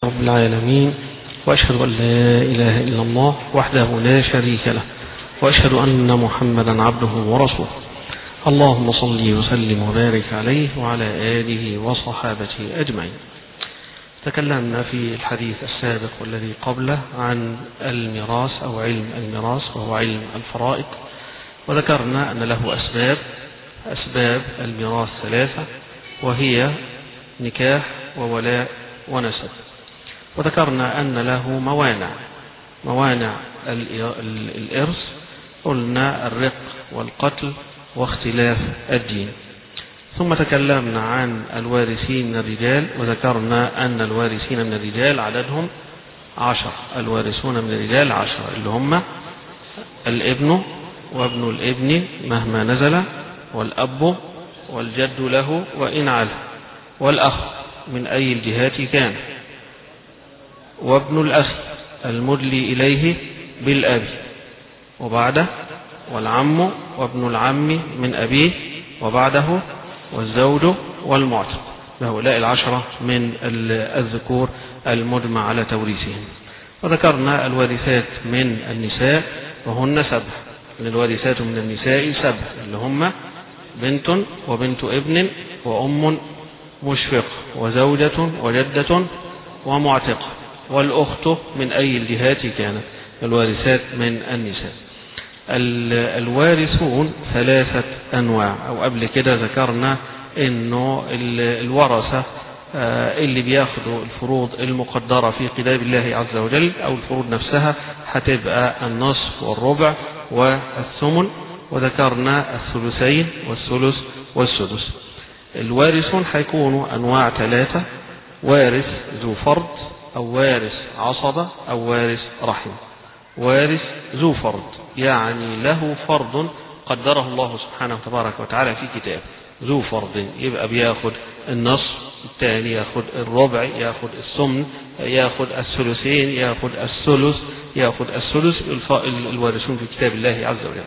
رب العالمين وأشهد أن لا إله إلا الله وحده لا شريك له وأشهد أن محمدا عبده ورسوله اللهم صل وسلم وبارك عليه وعلى آله وصحابته أجمعين تكلمنا في الحديث السابق والذي قبله عن الميراث أو علم الميراث وهو علم الفرائض وذكرنا أن له أسباب أسباب الميراث ثلاثة وهي نكاح وولاء ونسب وذكرنا أن له موانع موانع الإرث قلنا الرق والقتل واختلاف الدين ثم تكلمنا عن الوارثين من الرجال وذكرنا أن الوارثين من الرجال عددهم عشر الوارثون من الرجال عشر اللي هم الابن وابن الابن مهما نزل والأب والجد له وإن علا والأخ من أي الجهات كان وابن الأخ المدلي إليه بالأب وبعده والعم وابن العم من أبيه وبعده والزوج والمعتق هؤلاء العشرة من الذكور المجمع على توريثهم وذكرنا الوارثات من النساء وهن سبع الوارثات من النساء سبع اللي هم بنت وبنت ابن وأم مشفق وزوجة وجدة ومعتقة والأخت من أي الجهات كانت الوارثات من النساء الوارثون ثلاثة أنواع أو قبل كده ذكرنا أنه الورثة اللي بياخدوا الفروض المقدرة في كتاب الله عز وجل أو الفروض نفسها هتبقى النصف والربع والثمن وذكرنا الثلثين والثلث والسدس الوارثون هيكونوا أنواع ثلاثة وارث ذو فرض أو وارث عصبة أو وارث رحم وارث ذو فرض يعني له فرض قدره الله سبحانه تبارك وتعالى في كتاب ذو فرض يبقى بياخد النصف الثاني ياخد الربع ياخد الثمن ياخد الثلثين ياخد الثلث ياخد الثلث الوارثون في كتاب الله عز وجل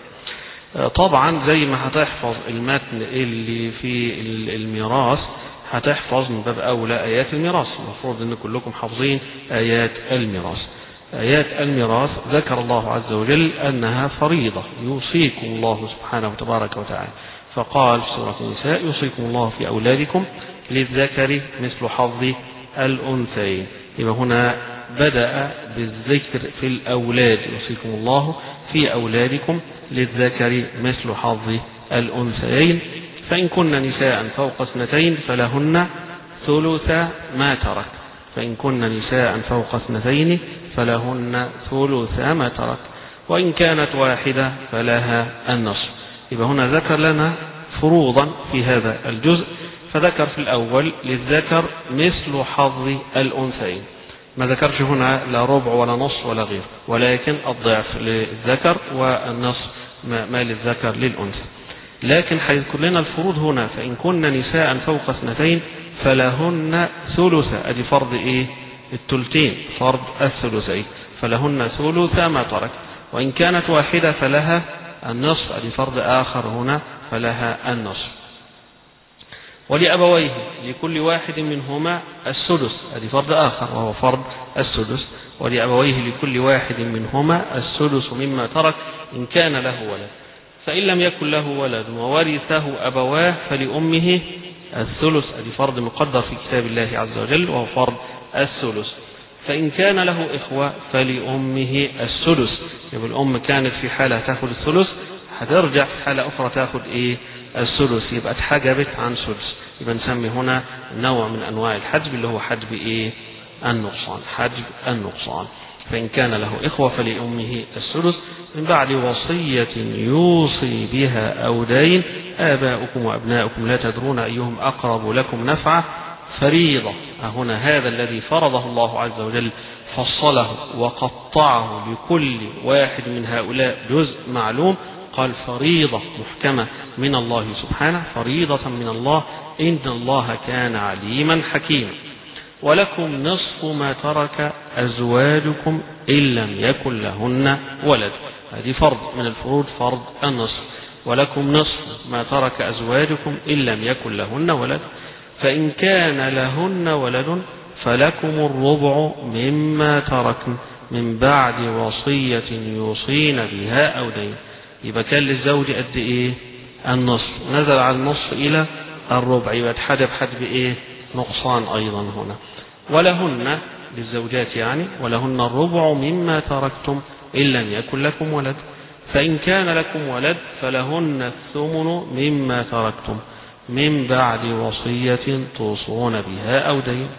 طبعا زي ما هتحفظ المتن اللي في الميراث هتحفظ من باب أولى آيات الميراث المفروض أن كلكم حافظين آيات الميراث آيات الميراث ذكر الله عز وجل أنها فريضة يوصيكم الله سبحانه وتبارك وتعالى فقال في سورة النساء يوصيكم الله في أولادكم للذكر مثل حظ الأنثيين يبقى هنا بدأ بالذكر في الأولاد يوصيكم الله في أولادكم للذكر مثل حظ الأنثيين فإن كن نساء فوق اثنتين فلهن ثلث ما ترك فإن كن نساء فوق اثنتين فلهن ثلث ما ترك وإن كانت واحدة فلها النصف يبقى هنا ذكر لنا فروضا في هذا الجزء فذكر في الأول للذكر مثل حظ الأنثيين ما ذكرش هنا لا ربع ولا نص ولا غير ولكن الضعف للذكر والنصف ما للذكر للأنثى لكن هيذكر لنا الفروض هنا فإن كن نساء فوق اثنتين فلهن ثلث أدي فرض إيه التلتين فرض الثلثين فلهن ثلث ما ترك وإن كانت واحدة فلها النصف أدي فرض آخر هنا فلها النصف ولأبويه لكل واحد منهما السدس هذه فرض آخر وهو فرض السدس ولأبويه لكل واحد منهما السدس مما ترك إن كان له ولد فإن لم يكن له ولد وورثه أبواه فلأمه الثلث هذه فرض مقدر في كتاب الله عز وجل وهو فرض الثلث فإن كان له إخوة فلأمه السدس يبقى الأم كانت في حالة تأخذ الثلث هترجع في حالة أخرى تأخذ إيه السدس يبقى اتحجبت عن سدس يبقى نسمي هنا نوع من أنواع الحجب اللي هو حجب إيه النقصان حجب النقصان فإن كان له إخوة فلأمه السدس من بعد وصية يوصي بها أو دين آباؤكم وأبناؤكم لا تدرون أيهم أقرب لكم نفعا فريضة هنا هذا الذي فرضه الله عز وجل فصله وقطعه لكل واحد من هؤلاء جزء معلوم قال فريضة محكمة من الله سبحانه فريضة من الله إن الله كان عليما حكيما ولكم نصف ما ترك أزواجكم إن لم يكن لهن ولد هذه فرض من الفروض فرض النصف ولكم نصف ما ترك أزواجكم إن لم يكن لهن ولد فإن كان لهن ولد فلكم الربع مما تركن من بعد وصية يوصين بها أو دين يبقى كان للزوج قد إيه النصف نزل على النصف إلى الربع يبقى اتحدب حدب إيه نقصان أيضا هنا ولهن للزوجات يعني ولهن الربع مما تركتم إن لم يكن لكم ولد فإن كان لكم ولد فلهن الثمن مما تركتم من بعد وصية توصون بها أو دين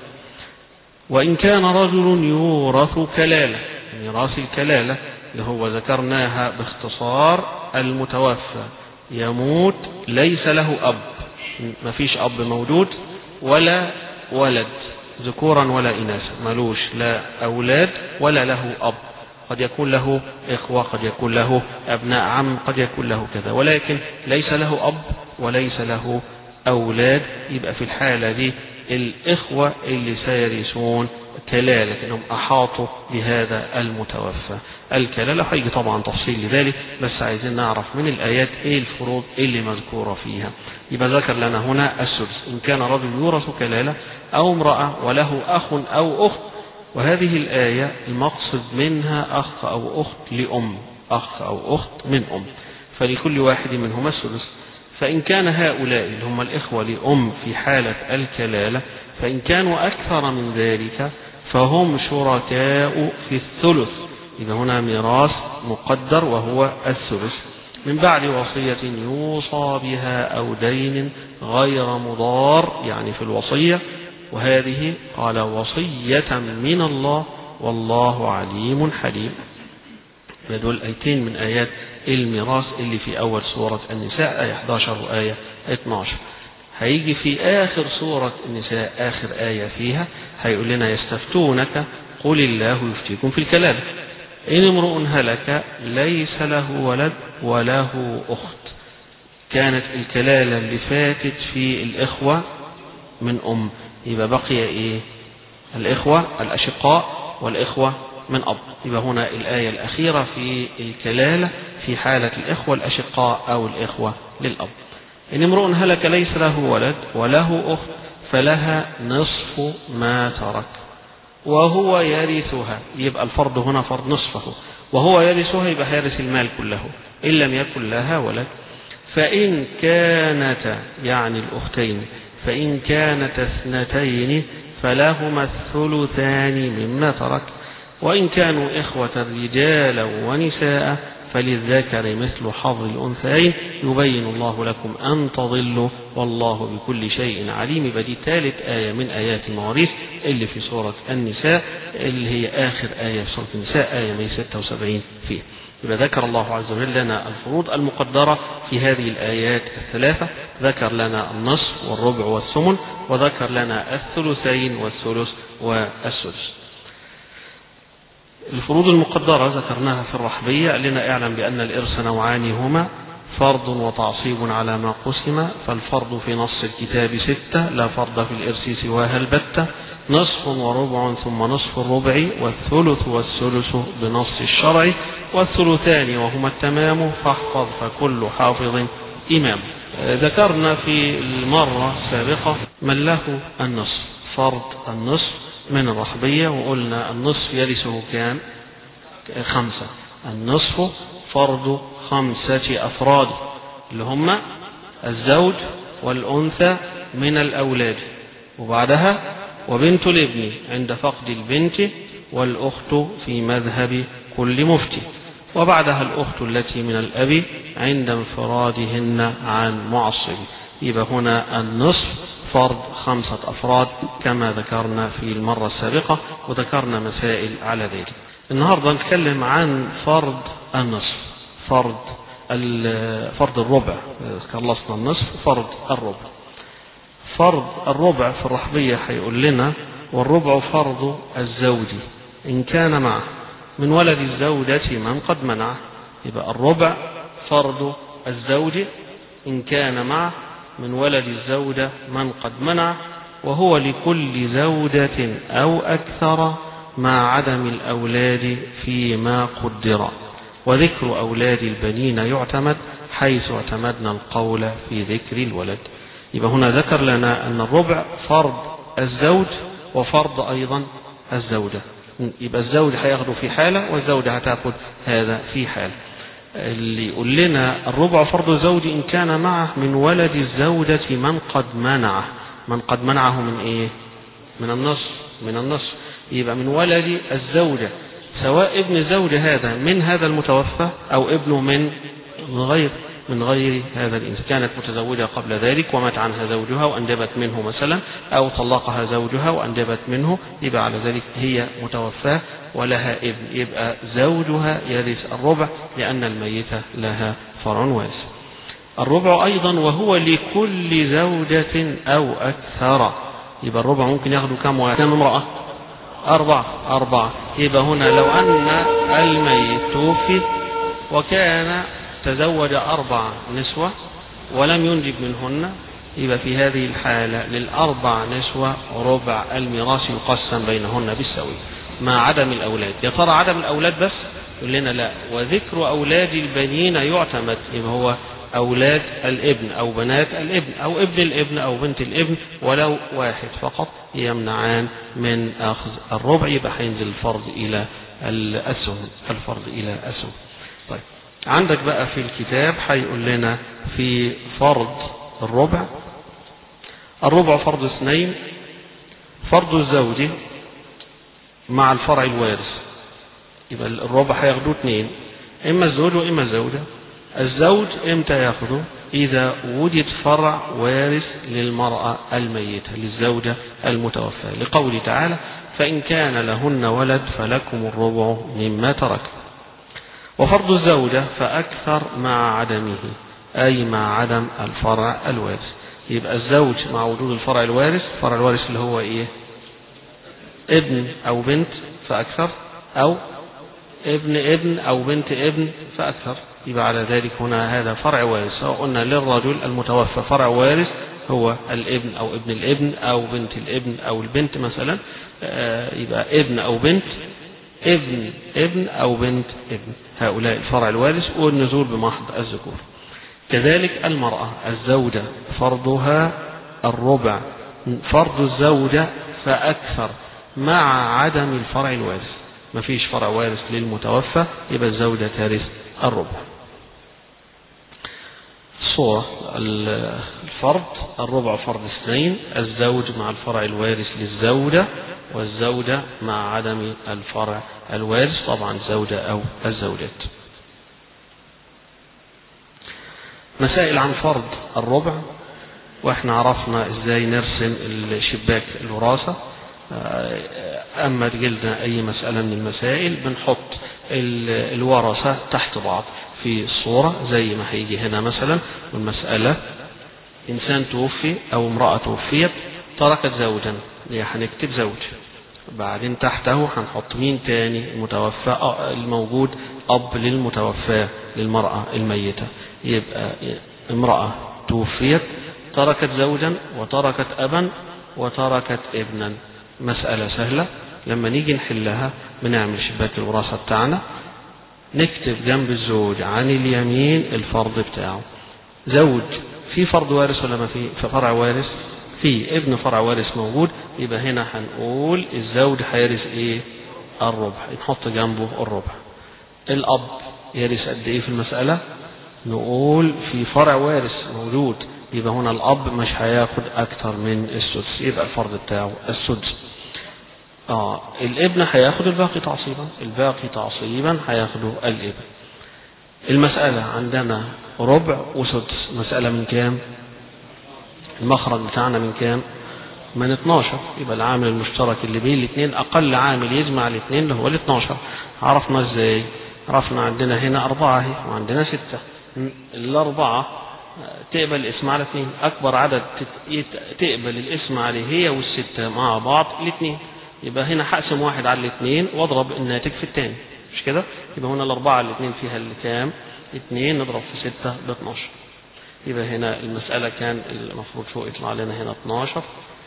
وإن كان رجل يورث كلالة ميراث الكلالة اللي هو ذكرناها باختصار المتوفى يموت ليس له أب ما فيش أب موجود ولا ولد ذكورا ولا إناثا ملوش لا أولاد ولا له أب قد يكون له إخوة قد يكون له أبناء عم قد يكون له كذا ولكن ليس له أب وليس له أولاد يبقى في الحالة دي الإخوة اللي سيرثون كلالة لأنهم أحاطوا بهذا المتوفى الكلالة هيجي طبعا تفصيل لذلك بس عايزين نعرف من الآيات إيه الفروض اللي مذكورة فيها يبقى ذكر لنا هنا السدس إن كان رجل يورث كلالة أو امرأة وله أخ أو أخت وهذه الآية المقصد منها أخ أو أخت لأم أخ أو أخت من أم فلكل واحد منهما السدس فإن كان هؤلاء اللي هم الإخوة لأم في حالة الكلالة فإن كانوا أكثر من ذلك فهم شركاء في الثلث إذا هنا ميراث مقدر وهو الثلث من بعد وصية يوصى بها أو دين غير مضار يعني في الوصية وهذه قال وصية من الله والله عليم حليم دول آيتين من آيات الميراث اللي في أول سورة النساء آية 11 وآية 12 هيجي في آخر سورة النساء آخر آية فيها هيقول لنا يستفتونك قل الله يفتيكم في الكلام إن امرؤ هلك ليس له ولد وله أخت كانت الكلالة اللي فاتت في الإخوة من أم يبقى بقي إيه الإخوة الأشقاء والإخوة من أب يبقى هنا الآية الأخيرة في الكلالة في حالة الإخوة الأشقاء أو الإخوة للأب إن امرؤ هلك ليس له ولد وله أخت فلها نصف ما ترك وهو يرثها يبقى الفرض هنا فرض نصفه وهو يرثها يبقى هيرث المال كله إن لم يكن لها ولد فإن كانتا يعني الأختين فإن كانتا اثنتين فلهما الثلثان مما ترك وإن كانوا إخوة رجالا ونساء فللذكر مثل حظ الأنثيين يبين الله لكم أن تضلوا والله بكل شيء عليم بدي ثالث آية من آيات المواريث اللي في سورة النساء اللي هي آخر آية في سورة النساء آية 176 فيه يبقى ذكر الله عز وجل لنا الفروض المقدرة في هذه الآيات الثلاثة ذكر لنا النصف والربع والثمن وذكر لنا الثلثين والثلث والسدس الفروض المقدرة ذكرناها في الرحبية لنا اعلم بأن الإرث نوعان هما فرض وتعصيب على ما قسم فالفرض في نص الكتاب ستة لا فرض في الإرث سواها البتة نصف وربع ثم نصف الربع والثلث والثلث بنص الشرع والثلثان وهما التمام فاحفظ فكل حافظ إمام ذكرنا في المرة السابقة من له النصف فرض النصف من الرحبية وقلنا النصف يرثه كام خمسة النصف فرض خمسة أفراد اللي هم الزوج والأنثى من الأولاد وبعدها وبنت الابن عند فقد البنت والأخت في مذهب كل مفتي وبعدها الأخت التي من الأب عند انفرادهن عن معصب يبقى هنا النصف فرض خمسة أفراد كما ذكرنا في المرة السابقة وذكرنا مسائل على ذلك النهاردة نتكلم عن فرض النصف فرض فرض الربع خلصنا النصف فرض الربع فرض الربع في الرحبية هيقول لنا والربع فرض الزوج إن كان معه من ولد الزوجة من قد منعه يبقى الربع فرض الزوج إن كان معه من ولد الزوجة من قد منع وهو لكل زوجة أو أكثر مع عدم الأولاد فيما قدر وذكر أولاد البنين يعتمد حيث اعتمدنا القول في ذكر الولد يبقى هنا ذكر لنا أن الربع فرض الزوج وفرض أيضا الزوجة يبقى الزوج هياخده في حالة والزوجة هتاخد هذا في حالة اللي يقول لنا الربع فرض الزوج إن كان معه من ولد الزوجة من قد منعه من قد منعه من إيه من النصف من النصف يبقى من ولد الزوجة سواء ابن الزوجة هذا من هذا المتوفى أو ابنه من غير من غير هذا الإنسان كانت متزوجة قبل ذلك ومات عنها زوجها وأنجبت منه مثلا أو طلقها زوجها وأنجبت منه يبقى على ذلك هي متوفاة ولها ابن يبقى زوجها يرث الربع لأن الميتة لها فرع وارث الربع أيضا وهو لكل زوجة أو أكثر يبقى الربع ممكن ياخدوا كم واحد كم امرأة أربعة أربعة يبقى هنا لو أن الميت توفي وكان تزوج أربع نسوة ولم ينجب منهن يبقى في هذه الحالة للأربع نسوة ربع الميراث يقسم بينهن بالسوي مع عدم الأولاد يا ترى عدم الأولاد بس يقول لنا لا وذكر أولاد البنين يعتمد يبقى هو أولاد الابن أو بنات الابن أو ابن الابن أو بنت الابن ولو واحد فقط يمنعان من أخذ الربع يبقى هينزل الفرض إلى الأسهم الفرض إلى أسهم طيب عندك بقى في الكتاب هيقول لنا في فرض الربع الربع فرض اثنين فرض الزوج مع الفرع الوارث يبقى الربع هياخدوه اثنين اما الزوج واما الزوجه الزوج امتى ياخده اذا وجد فرع وارث للمراه الميته للزوجه المتوفاه لقوله تعالى فان كان لهن ولد فلكم الربع مما ترك وفرض الزوجة فأكثر مع عدمه أي مع عدم الفرع الوارث يبقى الزوج مع وجود الفرع الوارث الفرع الوارث اللي هو إيه ابن أو بنت فأكثر أو ابن ابن أو بنت ابن فأكثر يبقى على ذلك هنا هذا فرع وارث سواء قلنا للرجل المتوفى فرع وارث هو الابن أو ابن الابن أو بنت الابن أو البنت مثلا آه، يبقى ابن أو بنت ابن ابن أو بنت ابن هؤلاء الفرع الوارث والنزول بمحض الذكور كذلك المرأة الزوجة فرضها الربع فرض الزوجة فأكثر مع عدم الفرع الوارث ما فيش فرع وارث للمتوفى يبقى الزوجة ترث الربع صورة الفرض الربع فرض اثنين الزوج مع الفرع الوارث للزوجة والزوجة مع عدم الفرع الوارث طبعا الزوجة أو الزوجات مسائل عن فرض الربع واحنا عرفنا ازاي نرسم الشباك الوراثة اما تجلنا اي مسألة من المسائل بنحط الورثة تحت بعض في الصورة زي ما هيجي هنا مثلا والمسألة انسان توفي او امرأة توفيت تركت زوجا هنكتب زوج بعدين تحته هنحط مين تاني المتوفى آه الموجود أب للمتوفاة للمرأة الميتة يبقى امرأة توفيت تركت زوجا وتركت أبا وتركت ابنا مسألة سهلة لما نيجي نحلها بنعمل شباك الوراثة بتاعنا نكتب جنب الزوج عن اليمين الفرض بتاعه زوج في فرض وارث ولا ما في في فرع وارث في ابن فرع وارث موجود يبقى هنا هنقول الزوج هيرث ايه الربع نحط جنبه الربع الاب يرث قد ايه في المسألة نقول في فرع وارث موجود يبقى هنا الاب مش هياخد اكتر من السدس يبقى الفرض بتاعه السدس اه الابن هياخد الباقي تعصيبا الباقي تعصيبا هياخده الابن المسألة عندنا ربع وسدس مسألة من كام المخرج بتاعنا من كام من 12 يبقى العامل المشترك اللي بين الاثنين اقل عامل يجمع الاثنين اللي هو ال 12 عرفنا ازاي عرفنا عندنا هنا أربعة اهي وعندنا ستة الأربعة تقبل الاسم على اثنين أكبر عدد تقبل الاسم عليه هي والستة مع بعض الاثنين يبقى هنا هقسم واحد على الاثنين واضرب الناتج في الثاني مش كده يبقى هنا الأربعة الاثنين فيها اللي كام اثنين نضرب في ستة ب 12 يبقى هنا المسألة كان المفروض فوق يطلع لنا هنا 12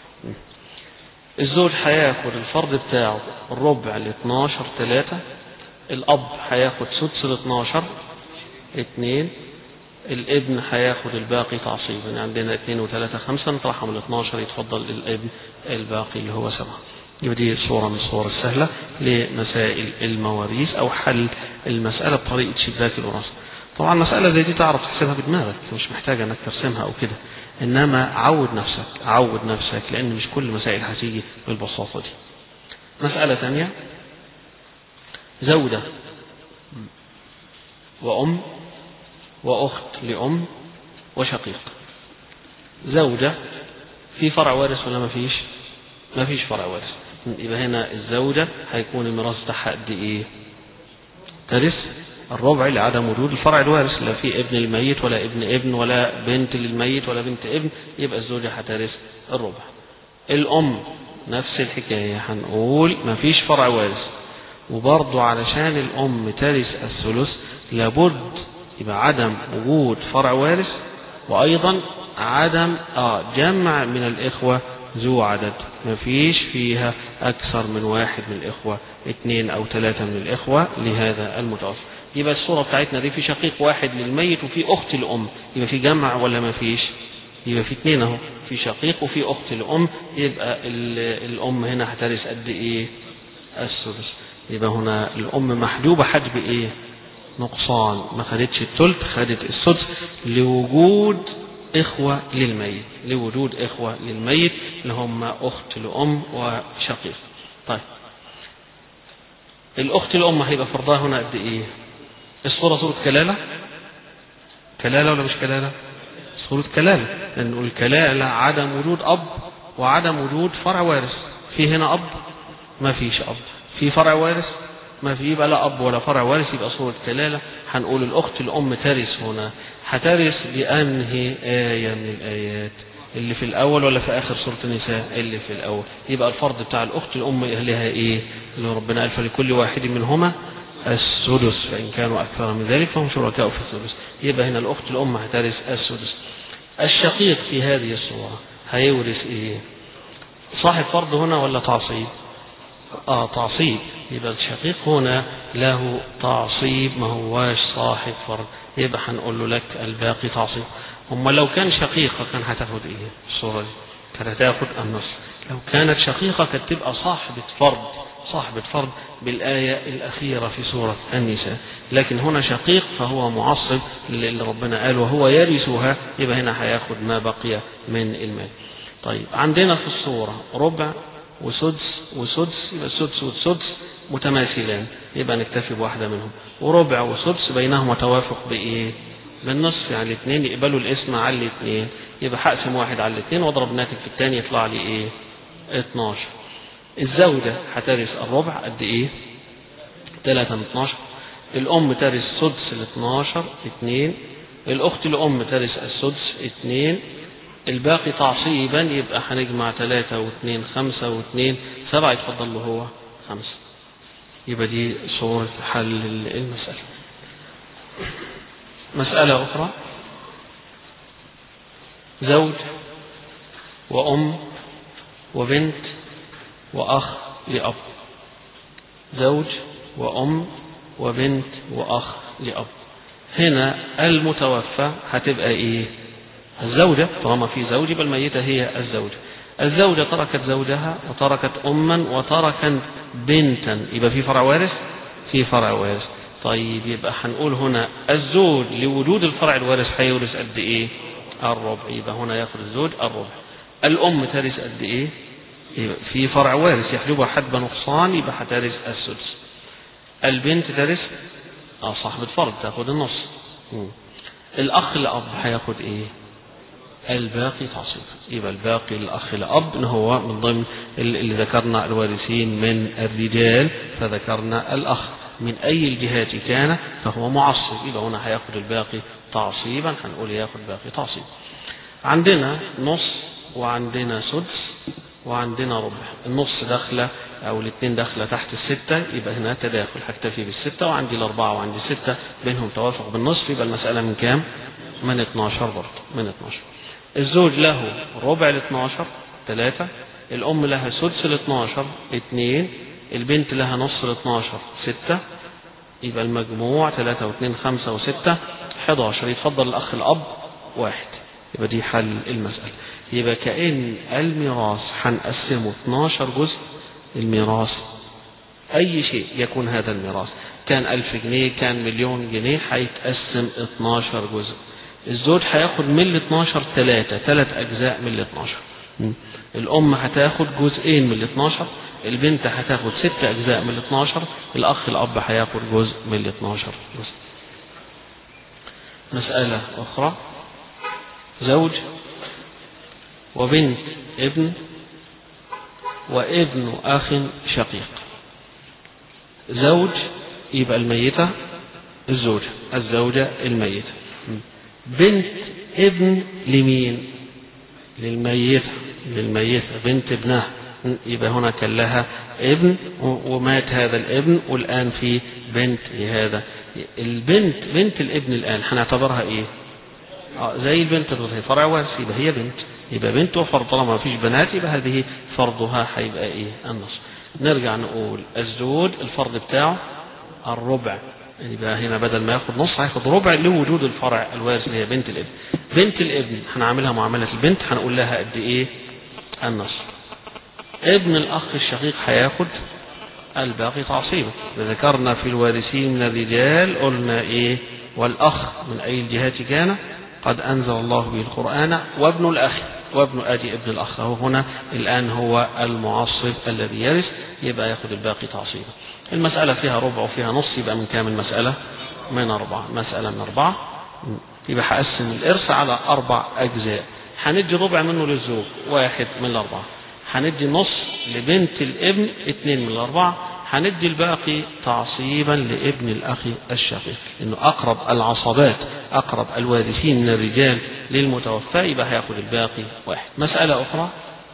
الزوج هياخد الفرض بتاعه الربع ل 12 3 الأب هياخد سدس ل 12 2 الابن هياخد الباقي تعصيبا يعني عندنا اثنين وثلاثة خمسة نطرحهم ال 12 يتفضل الابن الباقي اللي هو سبعة يبقى دي صورة من الصور السهلة لمسائل المواريث أو حل المسألة بطريقة شباك الوراثة طبعا مسألة زي دي تعرف تحسبها بدماغك مش محتاجة انك ترسمها او كده انما عود نفسك عود نفسك لان مش كل مسائل هتيجي بالبساطة دي مسألة ثانية زوجة وأم وأخت لأم وشقيق زوجة في فرع وارث ولا ما فيش ما فيش فرع وارث يبقى هنا الزوجة هيكون الميراث بتاعها قد إيه ترث الربع لعدم وجود الفرع الوارث لا في ابن الميت ولا ابن ابن ولا بنت للميت ولا بنت ابن يبقى الزوجة هترث الربع الأم نفس الحكاية هنقول ما فيش فرع وارث وبرضه علشان الأم ترث الثلث لابد يبقى عدم وجود فرع وارث وأيضا عدم آه جمع من الإخوة ذو عدد ما فيش فيها أكثر من واحد من الإخوة اثنين أو ثلاثة من الإخوة لهذا المتوفى يبقى الصورة بتاعتنا دي في شقيق واحد للميت وفي أخت الأم يبقى في جمع ولا ما فيش يبقى في اثنين اهو في شقيق وفي أخت الأم يبقى الأم هنا هترث قد إيه السدس يبقى هنا الأم محجوبة حجب إيه نقصان ما خدتش الثلث خدت السدس لوجود إخوة للميت لوجود إخوة للميت اللي هم أخت لأم وشقيق طيب الأخت الأم هيبقى فرضها هنا قد إيه الصورة صورة كلالة كلالة ولا مش كلالة صورة كلالة لأن الكلالة عدم وجود أب وعدم وجود فرع وارث في هنا أب ما فيش أب في فرع وارث ما في يبقى لا أب ولا فرع وارث يبقى صورة كلالة هنقول الأخت الأم ترث هنا هترث بأنهي آية من الآيات اللي في الأول ولا في آخر سورة النساء اللي في الأول يبقى الفرض بتاع الأخت الأم لها إيه اللي ربنا قال فلكل واحد منهما السدس فإن كانوا أكثر من ذلك فهم شركاء في السدس يبقى هنا الأخت الأم هترث السدس الشقيق في هذه الصورة هيورث إيه صاحب فرض هنا ولا تعصيب آه تعصيب يبقى الشقيق هنا له تعصيب ما هواش صاحب فرض يبقى هنقول له لك الباقي تعصيب أما لو كان شقيقة كان هتاخد إيه الصورة دي كانت هتاخد النص لو كانت شقيقة كانت تبقى صاحبة فرض صاحبة فرض بالآية الأخيرة في سورة النساء لكن هنا شقيق فهو معصب اللي ربنا قال وهو يرثها يبقى هنا هياخد ما بقي من المال طيب عندنا في الصورة ربع وسدس وسدس يبقى السدس والسدس متماثلان يبقى نكتفي بواحدة منهم وربع وسدس بينهما توافق بإيه بالنصف يعني الاثنين يقبلوا الاسم على الاثنين يبقى هقسم واحد على الاثنين واضرب ناتج في الثاني يطلع لي ايه 12 الزوجة هترث الربع قد ايه 3 من 12 الأم ترث سدس ال 12 2 الأخت الأم ترث السدس 2 الباقي تعصيبا يبقى هنجمع 3 و2 5 و2 7 يتفضل له هو 5 يبقى دي صورة حل المسألة مسألة أخرى زوج وأم وبنت وأخ لأب زوج وأم وبنت وأخ لأب هنا المتوفى هتبقى إيه الزوجة طالما في زوج يبقى الميتة هي الزوجة الزوجة تركت زوجها وتركت أما وتركت بنتا يبقى في فرع وارث في فرع وارث طيب يبقى هنقول هنا الزوج لوجود الفرع الوارث هيورث قد ايه الربع يبقى هنا ياخذ الزوج الربع الام ترث قد ايه يبقى في فرع وارث يحجبها حجب نقصان يبقى هترث السدس البنت ترث اه صاحبة فرض تاخد النص مم. الاخ الاب هياخد ايه الباقي تعصيب يبقى الباقي الأخ الأب هو من ضمن اللي ذكرنا الوارثين من الرجال فذكرنا الأخ من أي الجهات كان فهو معصب يبقى هنا هياخد الباقي تعصيبا هنقول ياخد باقي تعصيب عندنا نص وعندنا سدس وعندنا ربع النص داخلة أو الاثنين داخلة تحت الستة يبقى هنا تداخل هكتفي بالستة وعندي الأربعة وعندي ستة بينهم توافق بالنصف يبقى المسألة من كام؟ من 12 برضه من 12 الزوج له ربع ال 12 ثلاثة الأم لها سدس ال 12 اثنين البنت لها نص ال 12 ستة يبقى المجموع ثلاثة واثنين خمسة وستة 11 يتفضل الأخ الأب واحد يبقى دي حل المسألة يبقى كأن الميراث هنقسمه 12 جزء الميراث أي شيء يكون هذا الميراث كان ألف جنيه كان مليون جنيه هيتقسم 12 جزء الزوج هياخد من ال 12 ثلاثة ثلاث أجزاء من ال 12 الأم هتاخد جزئين من ال 12 البنت هتاخد ست أجزاء من ال 12 الأخ الأب هياخد جزء من ال 12 جزء مسألة أخرى زوج وبنت ابن وابن أخ شقيق زوج يبقى الميتة الزوجة الزوجة الميتة بنت ابن لمين للميتة للميتة بنت ابنها يبقى هنا كان لها ابن ومات هذا الابن والآن في بنت لهذا البنت بنت الابن الآن هنعتبرها ايه آه زي البنت اللي هي فرع وارث يبقى هي بنت يبقى بنت وفرض طالما ما فيش بنات يبقى هذه فرضها هيبقى ايه النص نرجع نقول الزوج الفرض بتاعه الربع يبقى هنا بدل ما ياخد نص هياخد ربع لوجود الفرع الوارث اللي هي بنت الابن بنت الابن هنعملها معاملة البنت هنقول لها قد ايه النص ابن الاخ الشقيق هياخد الباقي تعصيبا ذكرنا في الوارثين من الرجال قلنا ايه والاخ من اي الجهات كان قد انزل الله به القران وابن الاخ وابن ادي ابن الاخ هو هنا الان هو المعصب الذي يرث يبقى ياخد الباقي تعصيبا المسألة فيها ربع وفيها نص يبقى من كام المسألة من أربعة مسألة من أربعة يبقى هقسم الإرث على أربع أجزاء هندي ربع منه للزوج واحد من الأربعة هندي نص لبنت الابن اثنين من الأربعة هندي الباقي تعصيبا لابن الأخ الشقيق إنه أقرب العصبات أقرب الوارثين من الرجال للمتوفى يبقى هياخد الباقي واحد مسألة أخرى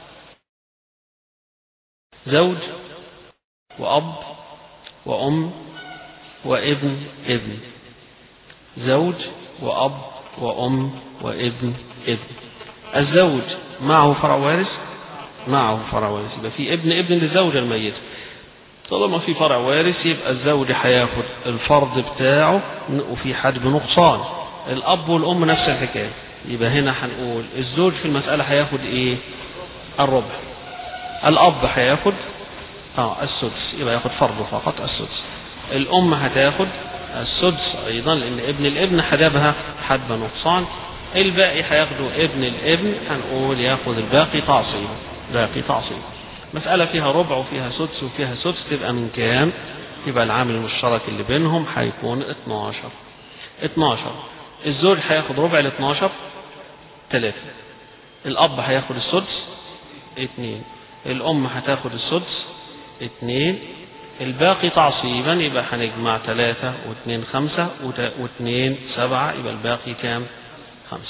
زوج وأب وأم وابن ابن زوج وأب وأم وابن ابن الزوج معه فرع وارث معه فرع وارث يبقى في ابن ابن للزوجة الميتة طالما في فرع وارث يبقى الزوج هياخد الفرض بتاعه وفي حد بنقصان الأب والأم نفس الحكاية يبقى هنا هنقول الزوج في المسألة هياخد إيه؟ الربع الأب هياخد اه السدس يبقى ياخد فرضه فقط السدس الأم هتاخد السدس أيضا لأن ابن الابن حجبها حجب نقصان الباقي هياخده ابن الابن هنقول ياخد الباقي تعصيب باقي تعصيب مسألة فيها ربع وفيها سدس وفيها سدس تبقى من كام يبقى العامل المشترك اللي بينهم هيكون 12 12 الزوج هياخد ربع ال 12 3 الأب هياخد السدس 2 الأم هتاخد السدس اثنين الباقي تعصيبا يبقى هنجمع ثلاثة واثنين خمسة واثنين سبعة يبقى الباقي كام خمسة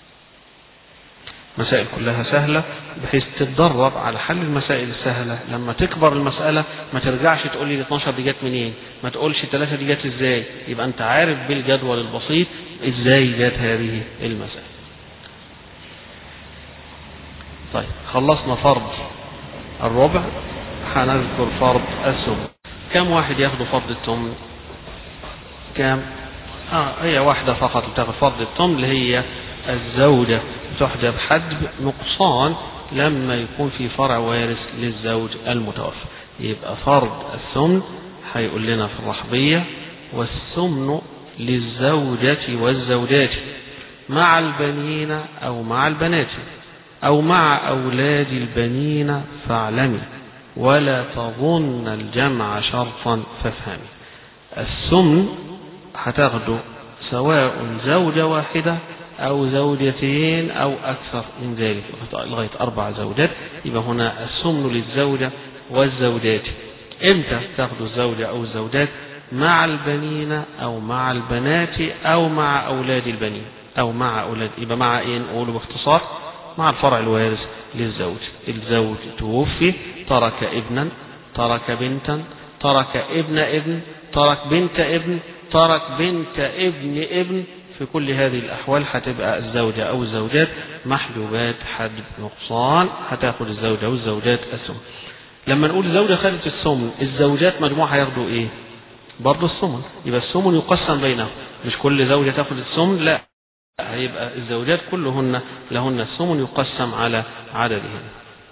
مسائل كلها سهلة بحيث تتدرب على حل المسائل السهلة لما تكبر المسألة ما ترجعش تقول لي ال 12 دي جت منين ما تقولش الثلاثة دي جت ازاي يبقى انت عارف بالجدول البسيط ازاي جت هذه المسألة طيب خلصنا فرض الربع هنذكر فرض السم كم واحد ياخد فرض التمن كم اه هي واحدة فقط بتاخد فرض التمن اللي هي الزوجة تحجب حجب نقصان لما يكون في فرع وارث للزوج المتوفى يبقى فرض الثمن هيقول لنا في الرحبية والثمن للزوجة والزوجات مع البنين أو مع البنات أو مع أولاد البنين فاعلمي ولا تظن الجمع شرطا فافهمي السمن هتاخده سواء زوجة واحدة أو زوجتين أو أكثر من ذلك لغاية أربع زوجات يبقى هنا السمن للزوجة والزوجات إمتى تاخد الزوجة أو الزوجات مع البنين أو مع البنات أو مع أولاد البنين أو مع أولاد يبقى مع إيه نقوله باختصار مع الفرع الوارث للزوج الزوج توفي ترك ابنا ترك بنتا ترك ابن ابن ترك بنت ابن ترك بنت ابن ابن في كل هذه الأحوال هتبقى الزوجة أو الزوجات محجوبات حد نقصان هتاخد الزوجة أو الزوجات السم لما نقول الزوجة خدت السم الزوجات مجموعة هياخدوا إيه برضه الثمن يبقى الثمن يقسم بينهم مش كل زوجة تاخد الثمن لا هيبقى الزوجات كلهن لهن الثمن يقسم على عددهن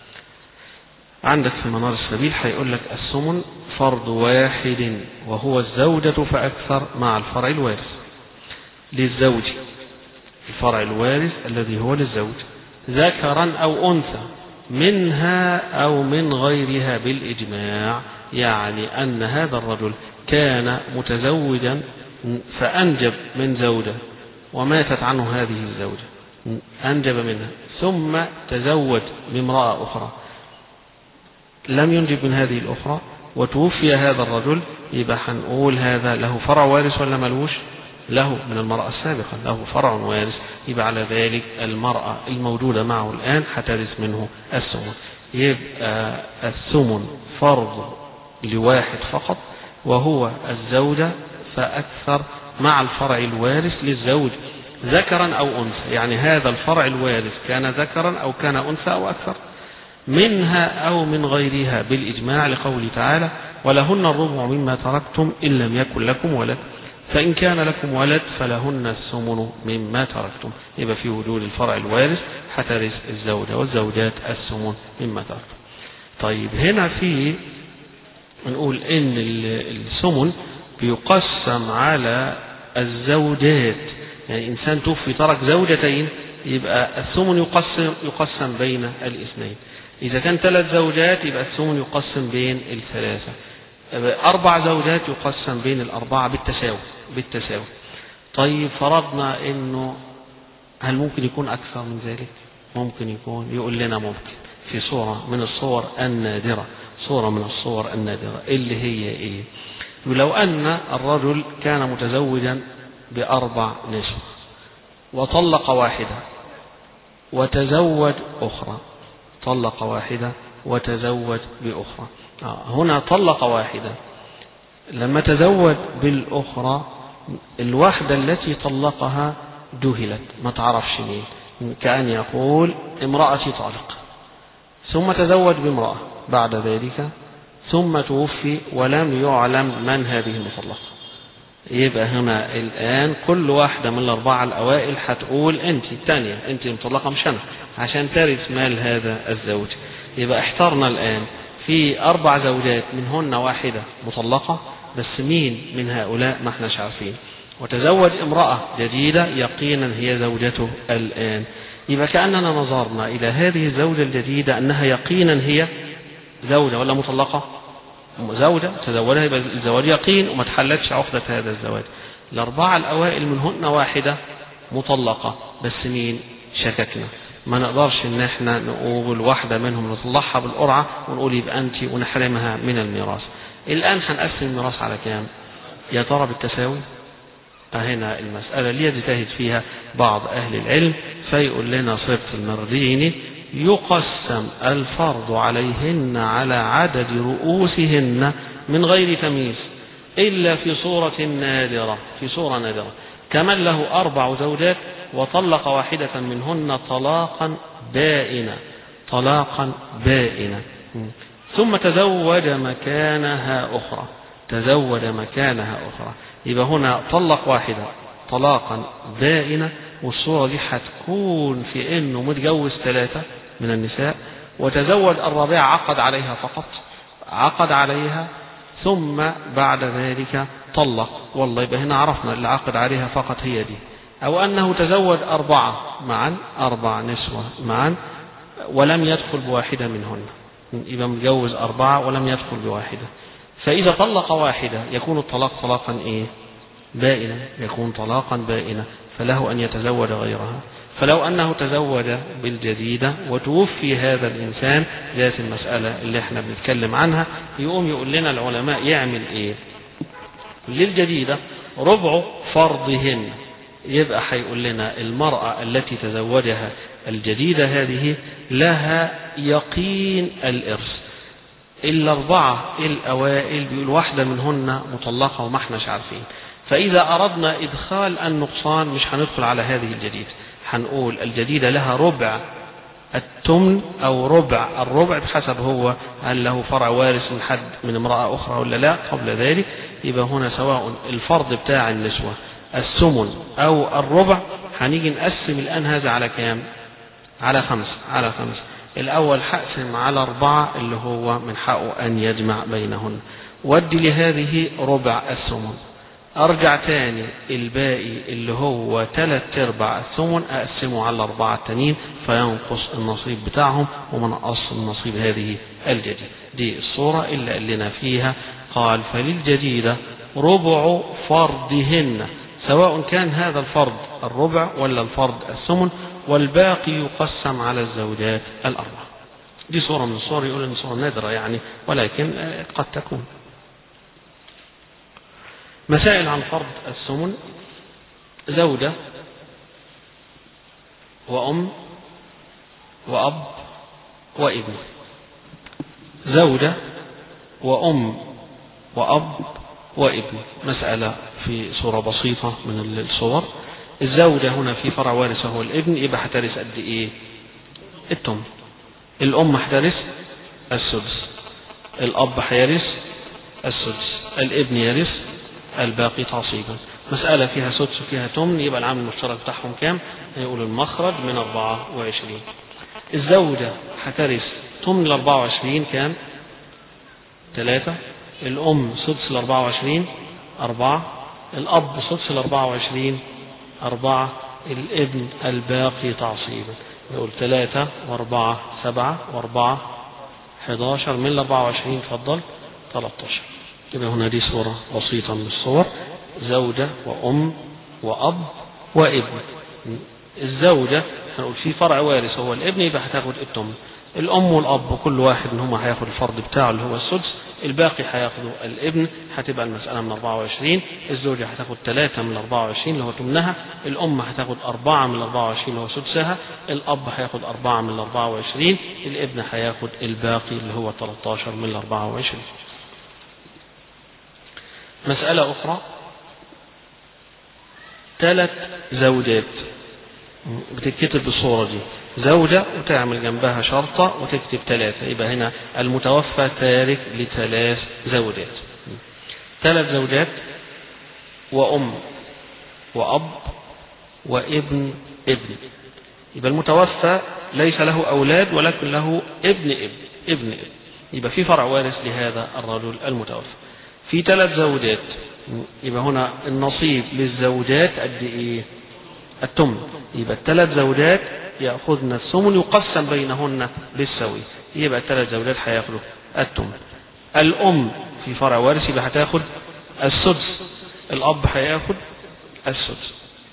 عندك في منار السبيل هيقول لك الثمن فرض واحد وهو الزوجة فأكثر مع الفرع الوارث للزوج الفرع الوارث الذي هو للزوج ذكرا أو أنثى منها أو من غيرها بالإجماع يعني أن هذا الرجل كان متزوجا فأنجب من زوجة وماتت عنه هذه الزوجة أنجب منها ثم تزوج بامرأة أخرى لم ينجب من هذه الأخرى وتوفي هذا الرجل يبقى هنقول هذا له فرع وارث ولا ملوش له من المرأة السابقة له فرع وارث يبقى على ذلك المرأة الموجودة معه الآن هترث منه الثمن يبقى الثمن فرض لواحد فقط وهو الزوجة فأكثر مع الفرع الوارث للزوج ذكرا أو أنثى يعني هذا الفرع الوارث كان ذكرا أو كان أنثى أو أكثر منها أو من غيرها بالإجماع لقوله تعالى ولهن الربع مما تركتم إن لم يكن لكم ولد فإن كان لكم ولد فلهن الثمن مما تركتم يبقى في وجود الفرع الوارث حترث الزوجة والزوجات الثمن مما تركتم طيب هنا في نقول إن الثمن بيقسم على الزوجات يعني إنسان توفي ترك زوجتين يبقى الثمن يقسم يقسم بين الاثنين إذا كان ثلاث زوجات يبقى الثمن يقسم بين الثلاثة أربع زوجات يقسم بين الأربعة بالتساوي بالتساوي طيب فرضنا إنه هل ممكن يكون أكثر من ذلك؟ ممكن يكون يقول لنا ممكن في صورة من الصور النادرة صورة من الصور النادرة اللي هي إيه؟ لو أن الرجل كان متزوجا بأربع نسوة وطلق واحدة وتزوج أخرى طلق واحدة وتزوج بأخرى آه، هنا طلق واحدة لما تزوج بالأخرى الواحدة التي طلقها جهلت ما تعرفش مين كأن يقول امرأتي طالق ثم تزوج بامرأة بعد ذلك ثم توفي ولم يعلم من هذه المطلقة يبقى هنا الآن كل واحدة من الأربعة الأوائل هتقول أنت الثانية أنت مطلقة مش أنا عشان ترث مال هذا الزوج يبقى احترنا الآن في أربع زوجات منهن واحدة مطلقة بس مين من هؤلاء ما احناش عارفين وتزوج امرأة جديدة يقينا هي زوجته الآن يبقى كأننا نظرنا إلى هذه الزوجة الجديدة أنها يقينا هي زوجة ولا مطلقة زوجة تزوجها يبقى الزواج يقين وما تحلتش عقدة هذا الزواج الأربعة الأوائل منهن واحدة مطلقة بس مين شككنا ما نقدرش ان احنا نقول واحدة منهم نطلعها بالقرعة ونقول يبقى انت ونحرمها من الميراث الان هنقسم الميراث على كام يا ترى بالتساوي هنا المسألة اللي يجتهد فيها بعض أهل العلم فيقول لنا صفة المردين يقسم الفرض عليهن على عدد رؤوسهن من غير تمييز إلا في صورة نادرة في صورة نادرة كمن له أربع زوجات وطلق واحدة منهن طلاقا بائنا طلاقا بائنا ثم تزوج مكانها أخرى تزوج مكانها أخرى يبقى هنا طلق واحدة طلاقا بائنا والصورة دي هتكون في انه متجوز ثلاثة من النساء وتزوج الرابعة عقد عليها فقط عقد عليها ثم بعد ذلك طلق والله يبقى هنا عرفنا اللي عقد عليها فقط هي دي أو أنه تزوج أربعة معا أربع نسوة معا ولم يدخل بواحدة منهن يبقى متجوز أربعة ولم يدخل بواحدة فإذا طلق واحدة يكون الطلاق طلاقا إيه بائنا يكون طلاقا بائنا فله أن يتزوج غيرها فلو أنه تزوج بالجديدة وتوفي هذا الإنسان ذات المسألة اللي احنا بنتكلم عنها يقوم يقول لنا العلماء يعمل إيه للجديدة ربع فرضهن يبقى هيقول لنا المرأة التي تزوجها الجديدة هذه لها يقين الإرث الأربعة الأوائل بيقول واحدة منهن مطلقة وما احناش عارفين فإذا أردنا إدخال النقصان مش هندخل على هذه الجديدة هنقول الجديدة لها ربع التمن أو ربع الربع بحسب هو هل له فرع وارث من حد من امرأة أخرى ولا لا قبل ذلك يبقى هنا سواء الفرض بتاع النسوة السمن أو الربع هنيجي نقسم الآن هذا على كام؟ على خمسة على خمسة الأول حقسم على أربعة اللي هو من حقه أن يجمع بينهن ودي لهذه ربع الثمن أرجع تاني الباقي اللي هو تلات أرباع الثمن أقسمه على الأربعة التانيين فينقص النصيب بتاعهم ومن أصل النصيب هذه الجديدة دي الصورة اللي قال لنا فيها قال فللجديدة ربع فرضهن سواء كان هذا الفرض الربع ولا الفرض الثمن والباقي يقسم على الزوجات الأربعة دي صورة من الصور يقول إن صورة نادرة يعني ولكن قد تكون مسائل عن فرض السمن زوجة وأم وأب وابن زوجة وأم وأب وابن مسألة في صورة بسيطة من الصور الزوجة هنا في فرع وارث هو الابن يبقى هترث قد إيه؟ التم الأم هترث السدس الأب هيرث السدس الابن يرث الباقي تعصيبا مسألة فيها سدس وفيها تمن يبقى العامل المشترك بتاعهم كام؟ هيقول المخرج من 24 الزوجة هترث تمن ال 24 كام؟ ثلاثة الأم سدس ال 24 أربعة الأب سدس ال 24 أربعة الابن الباقي تعصيبا يقول ثلاثة وأربعة سبعة وأربعة 11 من ال 24 اتفضل 13 يبقى هنا دي صورة بسيطة من الصور زوجة وأم وأب وابن الزوجة هنقول في فرع وارث هو الابن يبقى هتاخد التمن الأم والأب كل واحد منهما هياخد الفرض بتاعه اللي هو السدس الباقي هياخده الابن هتبقى المسألة من 24 الزوجة هتاخد 3 من 24 اللي هو تمنها الأم هتاخد 4 من 24 اللي هو سدسها الأب هياخد 4 من 24 الابن هياخد الباقي اللي هو 13 من 24 مسألة أخرى ثلاث زوجات بتتكتب بالصورة دي زوجة وتعمل جنبها شرطة وتكتب ثلاثة يبقى هنا المتوفى تارك لثلاث زوجات ثلاث زوجات وأم وأب وابن ابن يبقى المتوفى ليس له أولاد ولكن له ابن ابن ابن ابن يبقى في فرع وارث لهذا الرجل المتوفى في ثلاث زوجات يبقى هنا النصيب للزوجات قد ايه التمن يبقى الثلاث زوجات ياخذن الثمن يقسم بينهن بالسوي يبقى الثلاث زوجات هياخدوا التمن الام في فرع وارث يبقى هتاخد السدس الاب هياخد السدس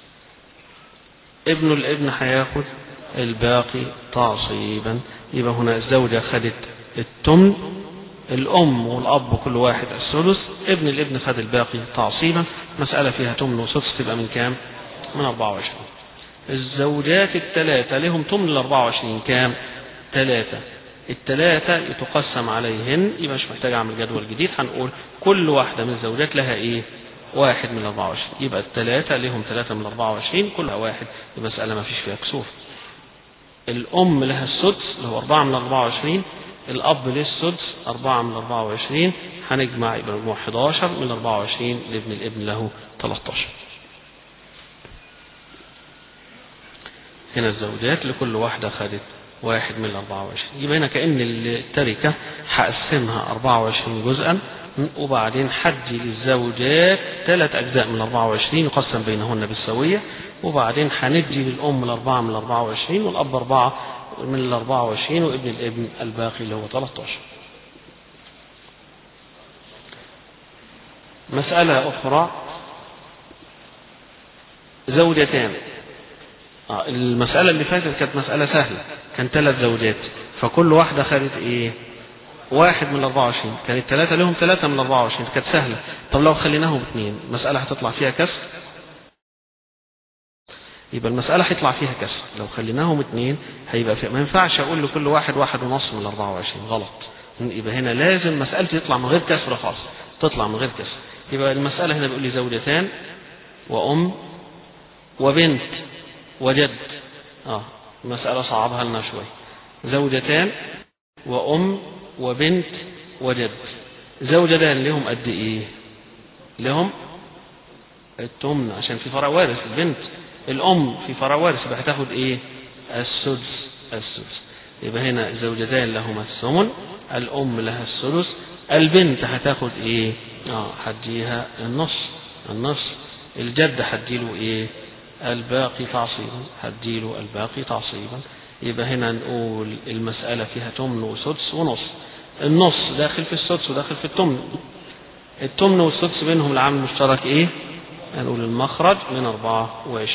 ابن الابن هياخد الباقي تعصيبا يبقى هنا الزوجة خدت التمن الأم والأب كل واحد الثلث ابن الابن خد الباقي تعصيبا مسألة فيها تمن وسدس تبقى من كام؟ من 24 الزوجات الثلاثة لهم تمن ال 24 كام؟ ثلاثة الثلاثة يتقسم عليهن يبقى مش محتاج أعمل جدول جديد هنقول كل واحدة من الزوجات لها إيه؟ واحد من 24 يبقى الثلاثة لهم ثلاثة من 24 كلها واحد المسألة ما فيش فيها كسوف الأم لها السدس اللي هو أربعة من 24 الأب للسدس أربعة من 24 هنجمع يبقى مجموع 11 من 24 لابن الابن له 13 هنا الزوجات لكل واحدة خدت واحد من 24 يبقى هنا كأن التركة هقسمها 24 جزءا وبعدين حدي للزوجات ثلاث أجزاء من 24 يقسم بينهن بالسوية وبعدين هندي للأم الأربعة من 24 والأب أربعة من ال 24 وابن الابن الباقي اللي هو 13 مسألة أخرى زوجتان آه المسألة اللي فاتت كانت مسألة سهلة كان ثلاث زوجات فكل واحدة خدت إيه؟ واحد من ال 24 كانت ثلاثة لهم ثلاثة من ال 24 كانت سهلة طب لو خليناهم اثنين مسألة هتطلع فيها كسر يبقى المسألة هيطلع فيها كسر لو خليناهم اثنين هيبقى في ما ينفعش أقول لكل واحد واحد ونص من ال 24 غلط يبقى هنا لازم مسألتي تطلع من غير كسر خالص تطلع من غير كسر يبقى المسألة هنا بيقول لي زوجتان وأم وبنت وجد اه المسألة صعبها لنا شوية زوجتان وأم وبنت وجد زوجتان لهم قد إيه لهم التمن عشان في فرع وارث البنت الأم في فرع وارث يبقى هتاخد إيه السدس السدس يبقى هنا الزوجتان لهما الثمن الأم لها السدس البنت هتاخد إيه اه هديها النص النص الجد هديله إيه الباقي تعصيبا هديله الباقي تعصيبا يبقى هنا نقول المسألة فيها تمن وسدس ونص النص داخل في السدس وداخل في التمن التمن والسدس بينهم العامل المشترك ايه هنقول المخرج من 24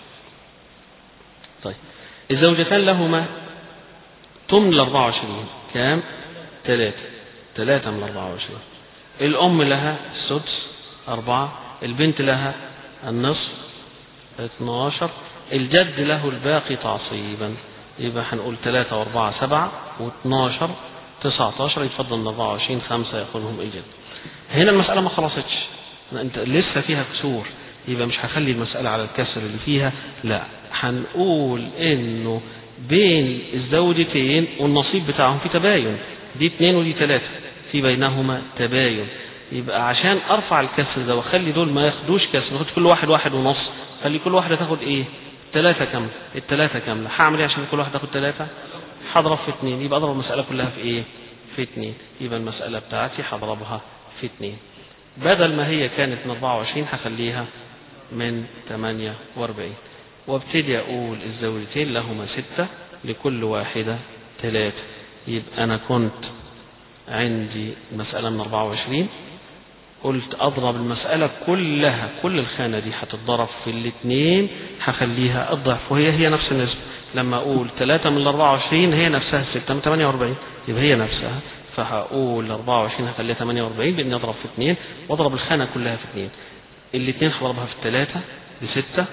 طيب الزوجتان لهما تمن ال 24 كام؟ ثلاثة ثلاثة من 24 الأم لها السدس أربعة البنت لها النصف 12 الجد له الباقي تعصيبا يبقى هنقول 3 و4 7 و12 19 يتفضل من 24 5 ياخذهم الجد هنا المسألة ما خلصتش انت لسه فيها كسور يبقى مش هخلي المسألة على الكسر اللي فيها لا هنقول انه بين الزوجتين والنصيب بتاعهم في تباين دي اثنين ودي ثلاثة في بينهما تباين يبقى عشان ارفع الكسر ده واخلي دول ما ياخدوش كسر ياخد كل واحد واحد ونص خلي كل واحدة تاخد ايه ثلاثة كاملة الثلاثة كاملة هعمل ايه عشان كل واحد تاخد ثلاثة هضرب في اثنين يبقى اضرب المسألة كلها في ايه في اثنين يبقى المسألة بتاعتي هضربها في اثنين بدل ما هي كانت من 24 هخليها من 48 وابتدي اقول الزوجتين لهما ستة لكل واحدة ثلاثة يبقى انا كنت عندي مسألة من 24 قلت اضرب المسألة كلها كل الخانة دي هتتضرب في الاثنين هخليها الضعف وهي هي نفس النسبة لما اقول 3 من ال 24 هي نفسها 6 من 48 يبقى هي نفسها فهقول 24 هخليها 48 باني اضرب في 2 واضرب الخانة كلها في 2 الاثنين هضربها في الثلاثة بستة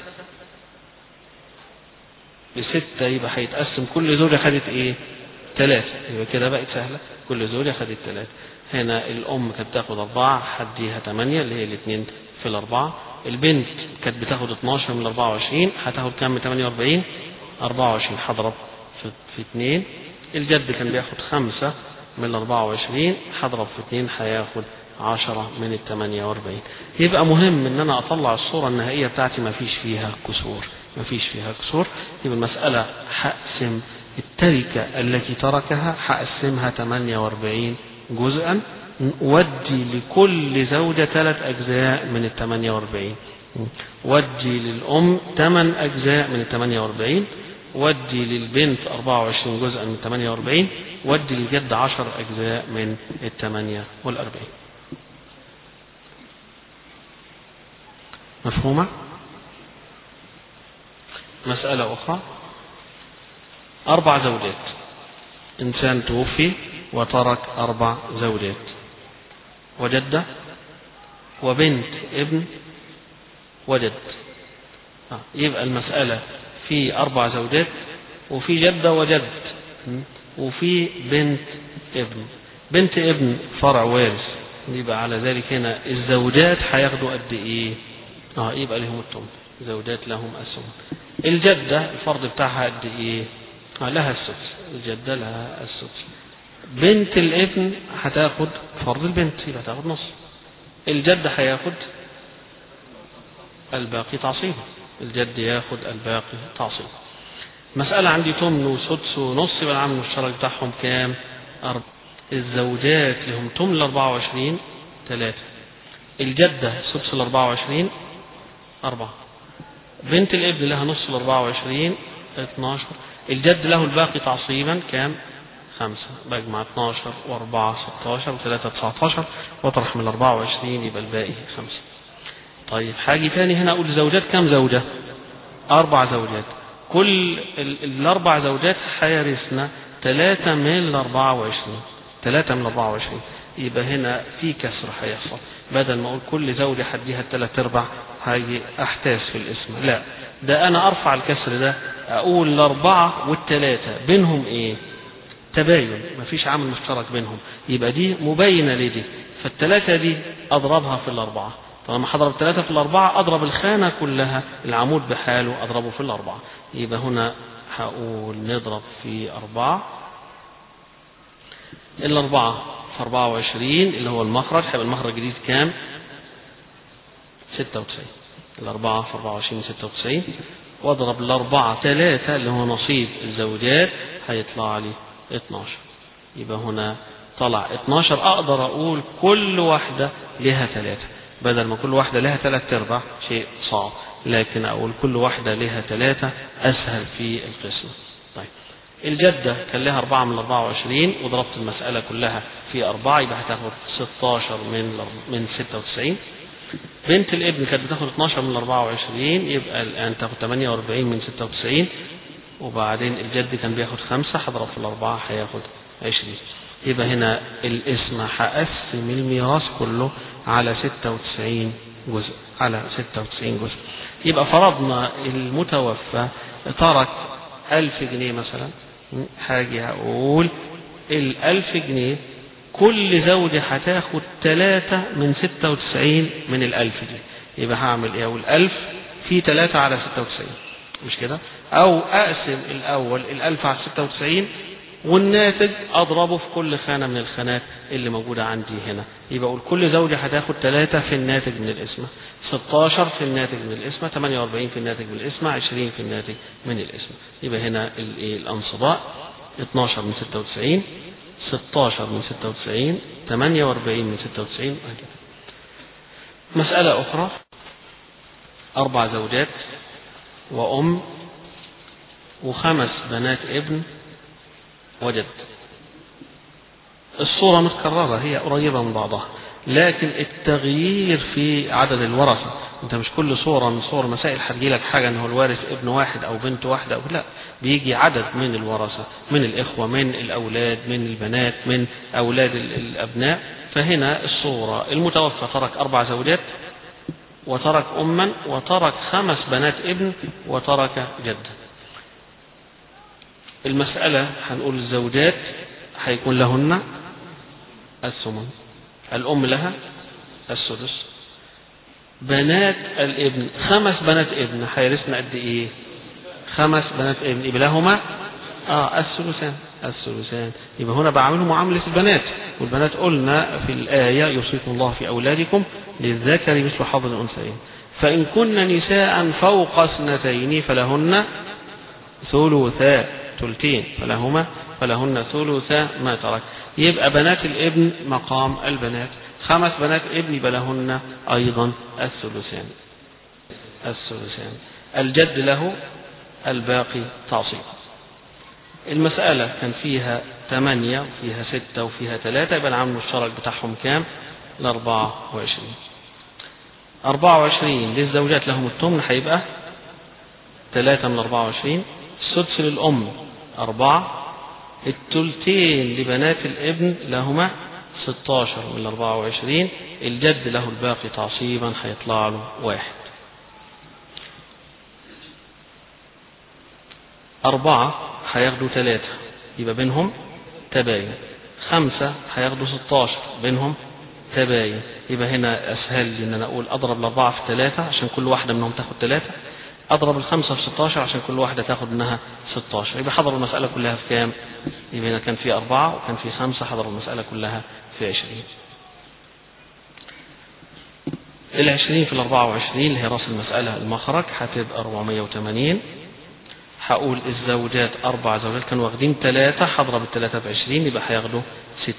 بستة يبقى هيتقسم كل زوجة خدت ايه؟ ثلاثة يبقى كده بقت سهلة كل زوجة خدت ثلاثة هنا الأم كانت بتاخد أربعة هديها ثمانية اللي هي الاثنين في الأربعة البنت كانت بتاخد 12 من 24 هتاخد كام من 48 24 هضرب في, في اثنين الجد كان بياخد خمسة من ال 24 هضرب في اثنين هياخد 10 من ال 48 يبقى مهم ان انا اطلع الصورة النهائية بتاعتي ما فيش فيها كسور ما فيش فيها كسور يبقى المسألة هقسم التركة التي تركها هقسمها 48 جزءا ودي لكل زوجة ثلاث أجزاء من ال 48 ودي للأم ثمان أجزاء من ال 48 ودي للبنت 24 جزءا من 48 ودي للجد 10 أجزاء من ال 48 مفهومة؟ مسألة أخرى أربع زوجات إنسان توفي وترك أربع زوجات وجدة وبنت ابن وجد آه. يبقى المسألة في أربع زوجات وفي جدة وجد وفي بنت ابن بنت ابن فرع وارث يبقى على ذلك هنا الزوجات هياخدوا قد ايه؟ اه يبقى لهم التم زوجات لهم السم الجدة الفرض بتاعها قد ايه؟ آه لها السدس الجدة لها السدس بنت الابن هتاخد فرض البنت يبقى هتاخد نص الجد هياخد الباقي تعصيبا الجد ياخد الباقي تعصيبا مسألة عندي تمن وسدس ونص يبقى العامل المشترك بتاعهم كام؟ أربعة الزوجات لهم تمن ال 24 ثلاثة الجدة سدس ال 24 أربعة بنت الابن لها نص ال 24 12 الجد له الباقي تعصيبا كام؟ خمسة بجمع 12 و4 16 و3 19 واطرح من 24 يبقى الباقي خمسة طيب حاجة تاني هنا أقول زوجات كم زوجة أربع زوجات كل الأربع زوجات هيرثنا ثلاثة من ال 24 ثلاثة من 24 يبقى هنا في كسر هيحصل بدل ما أقول كل زوجة هديها الثلاث أرباع هاجي أحتاس في الاسم لا ده أنا أرفع الكسر ده أقول الأربعة والثلاثة بينهم إيه تباين مفيش عامل مشترك بينهم يبقى دي مبينة لدي فالثلاثة دي أضربها في الأربعة طالما هضرب ثلاثة في الأربعة أضرب الخانة كلها العمود بحاله أضربه في الأربعة يبقى هنا هقول نضرب في أربعة الأربعة في 24 اللي هو المخرج هيبقى المخرج الجديد كام؟ 96 الأربعة في 24 96 واضرب الأربعة ثلاثة اللي هو نصيب الزوجات هيطلع لي 12 يبقى هنا طلع 12 أقدر أقول كل واحدة لها ثلاثة بدل ما كل واحدة لها ثلاث أرباع شيء صعب لكن أقول كل واحدة لها ثلاثة أسهل في القسم طيب الجدة كان لها أربعة من 24 وضربت المسألة كلها في أربعة يبقى هتاخد 16 من من 96 بنت الابن كانت بتاخد 12 من 24 يبقى الآن تاخد 48 من 96 وبعدين الجد كان بياخد خمسة هضرب في الأربعة هياخد 20 يبقى هنا الاسم هقسم الميراث كله على 96 جزء على 96 جزء يبقى فرضنا المتوفى ترك 1000 جنيه مثلا هاجي هقول الألف جنيه كل زوجة هتاخد ثلاثة من ستة وتسعين من الألف دي يبقى هعمل ايه أقول ألف في ثلاثة على ستة وتسعين مش كده أو أقسم الأول الألف على ستة وتسعين والناتج أضربه في كل خانة من الخانات اللي موجودة عندي هنا يبقى أقول كل زوجة هتاخد ثلاثة في الناتج من القسمة 16 في الناتج من القسمة 48 في الناتج من القسمة 20 في الناتج من القسمة يبقى هنا الأنصباء 12 من 96 16 من 96 48 من 96 وهكذا مسألة أخرى أربع زوجات وأم وخمس بنات ابن وجد الصورة متكررة هي قريبة من بعضها لكن التغيير في عدد الورثة انت مش كل صورة من صور مسائل هتجي لك حاجة ان هو الوارث ابن واحد او بنت واحدة او لا بيجي عدد من الورثة من الاخوة من الاولاد من البنات من اولاد الابناء فهنا الصورة المتوفى ترك اربع زوجات وترك اما وترك خمس بنات ابن وترك جد المسألة هنقول الزوجات هيكون لهن الثمن الأم لها السدس بنات الابن خمس بنات ابن هيرثنا قد ايه خمس بنات ابن يبقى لهما اه الثلثان الثلثان يبقى هنا بعمله معاملة البنات والبنات قلنا في الآية يوصيكم الله في أولادكم للذكر مثل حظ الأنثيين فإن كن نساء فوق اثنتين فلهن ثلثا ثلثين فلهما فلهن ثلثا ما ترك يبقى بنات الابن مقام البنات خمس بنات ابن يبقى لهن أيضا الثلثان الثلثان الجد له الباقي تعصيب المسألة كان فيها ثمانية وفيها ستة وفيها ثلاثة يبقى العامل المشترك بتاعهم كام؟ الأربعة وعشرين أربعة وعشرين للزوجات لهم الثمن هيبقى ثلاثة من أربعة وعشرين السدس للأم أربعة التلتين لبنات الابن لهما 16 من 24 الجد له الباقي تعصيبا هيطلع له واحد أربعة هياخدوا ثلاثة يبقى بينهم تباين خمسة هياخدوا 16 بينهم تباين يبقى هنا أسهل لي إن أنا أقول أضرب الأربعة في ثلاثة عشان كل واحدة منهم تاخد ثلاثة أضرب الخمسة في 16 عشان كل واحدة تاخد منها 16 يبقى حضر المسألة كلها في كام؟ يبقى هنا كان في أربعة وكان في خمسة حضر المسألة كلها في 20 العشرين في الأربعة وعشرين اللي هي رأس المسألة المخرج هتبقى 480 هقول الزوجات أربع زوجات كانوا واخدين ثلاثة هضرب الثلاثة في 20 يبقى هياخدوا 60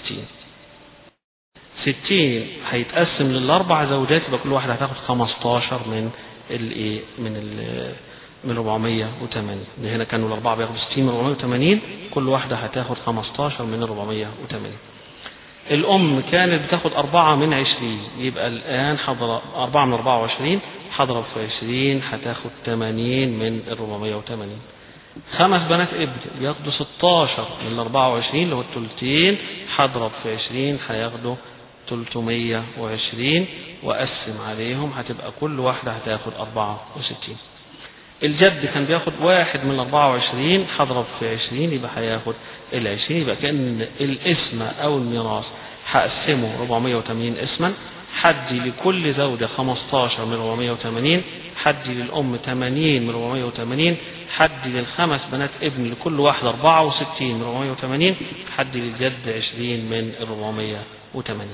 60 هيتقسم للأربع زوجات يبقى كل واحدة هتاخد 15 من الايه من ال من 480 من هنا كانوا الأربعة بياخدوا 60 من 480 كل واحدة هتاخد 15 من 480 الأم كانت بتاخد أربعة من عشرين يبقى الآن حضر أربعة من أربعة وعشرين حضرب في عشرين هتاخد تمانين من الربعمية وتمانين خمس بنات ابن بياخدوا ستاشر من الأربعة وعشرين اللي هو التلتين هضرب في عشرين هياخدوا تلتمية وعشرين وأقسم عليهم هتبقى كل واحدة هتاخد أربعة وستين الجد كان بياخد واحد من 24 هضرب في 20 يبقى هياخد ال 20 يبقى كأن الاسم أو الميراث هقسمه 480 اسما حد لكل زوجة 15 من 480 حد للأم 80 من 480 حد للخمس بنات ابن لكل واحد 64 من 480 حد للجد 20 من 480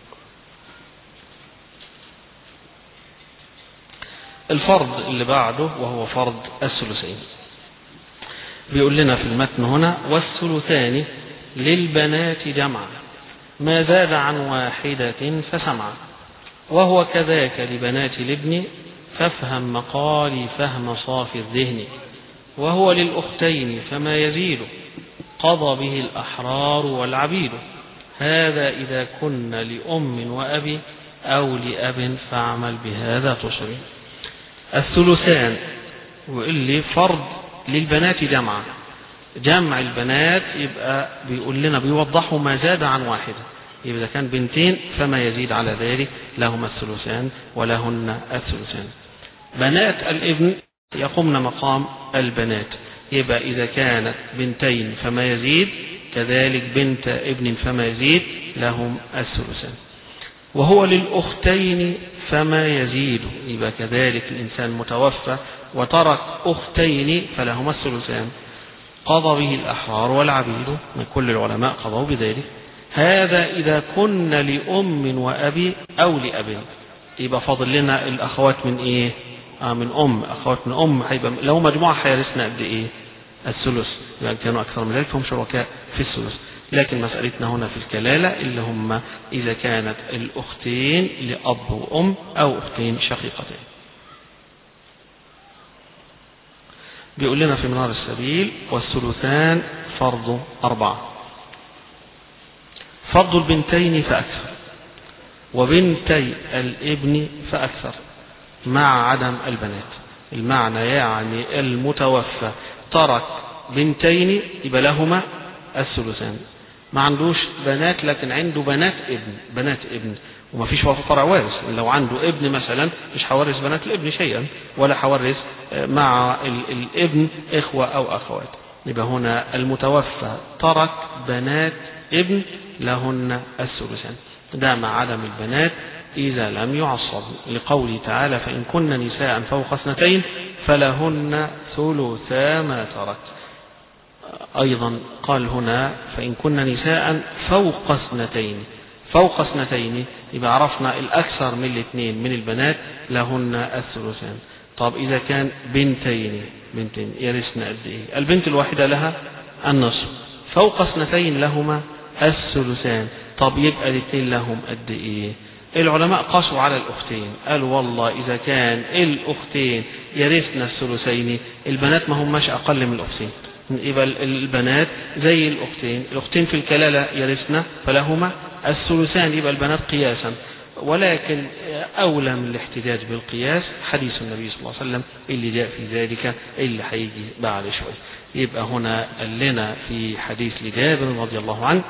الفرض اللي بعده وهو فرض الثلثين بيقول لنا في المتن هنا والثلثان للبنات جمعا ما زاد عن واحدة فسمعا وهو كذاك لبنات الابن فافهم مقالي فهم صافي الذهن وهو للأختين فما يزيد قضى به الأحرار والعبيد هذا إذا كن لأم وأب أو لأب فاعمل بهذا تصري الثلثان واللي فرض للبنات جمعا جمع البنات يبقى بيقول لنا بيوضحوا ما زاد عن واحدة يبقى إذا كان بنتين فما يزيد على ذلك لهما الثلثان ولهن الثلثان بنات الابن يقومن مقام البنات يبقى إذا كانت بنتين فما يزيد كذلك بنت ابن فما يزيد لهم الثلثان وهو للأختين فما يزيد يبقى كذلك الإنسان متوفى وترك أختين فلهما الثلثان قضى به الأحرار والعبيد من كل العلماء قضوا بذلك هذا إذا كن لأم وأبي أو لأب يبقى فاضل لنا الأخوات من إيه؟ آه من أم أخوات من أم هيبقى لو مجموعة هيرثنا قد إيه؟ الثلث يعني كانوا أكثر من ذلك فهم شركاء في الثلث لكن مسألتنا هنا في الكلالة اللي هم إذا كانت الأختين لأب وأم أو أختين شقيقتين بيقول لنا في منار السبيل والثلثان فرض أربعة فرض البنتين فأكثر وبنتي الابن فأكثر مع عدم البنات المعنى يعني المتوفى ترك بنتين يبقى لهما الثلثان ما عندوش بنات لكن عنده بنات ابن بنات ابن وما فيش فرع وارث لو عنده ابن مثلا مش هورث بنات الابن شيئا ولا هورث مع الابن اخوه او اخوات يبقى هنا المتوفى ترك بنات ابن لهن الثلثان ده مع عدم البنات إذا لم يعصب لقوله تعالى فإن كن نساء فوق اثنتين فلهن ثلثا ما ترك أيضا قال هنا فإن كن نساء فوق اثنتين فوق اثنتين يبقى عرفنا الأكثر من الاثنين من البنات لهن الثلثان طب إذا كان بنتين بنتين يرثن قد إيه البنت الواحدة لها النصف فوق اثنتين لهما الثلثان طب يبقى الاثنين لهم قد إيه العلماء قاسوا على الأختين قالوا والله إذا كان الأختين يرثن الثلثين البنات ما هماش أقل من الأختين يبقى البنات زي الأختين الأختين في الكلالة يرثن فلهما الثلثان يبقى البنات قياسا ولكن أولى من الاحتجاج بالقياس حديث النبي صلى الله عليه وسلم اللي جاء في ذلك اللي هيجي بعد شوي يبقى هنا قال لنا في حديث لجابر رضي الله عنه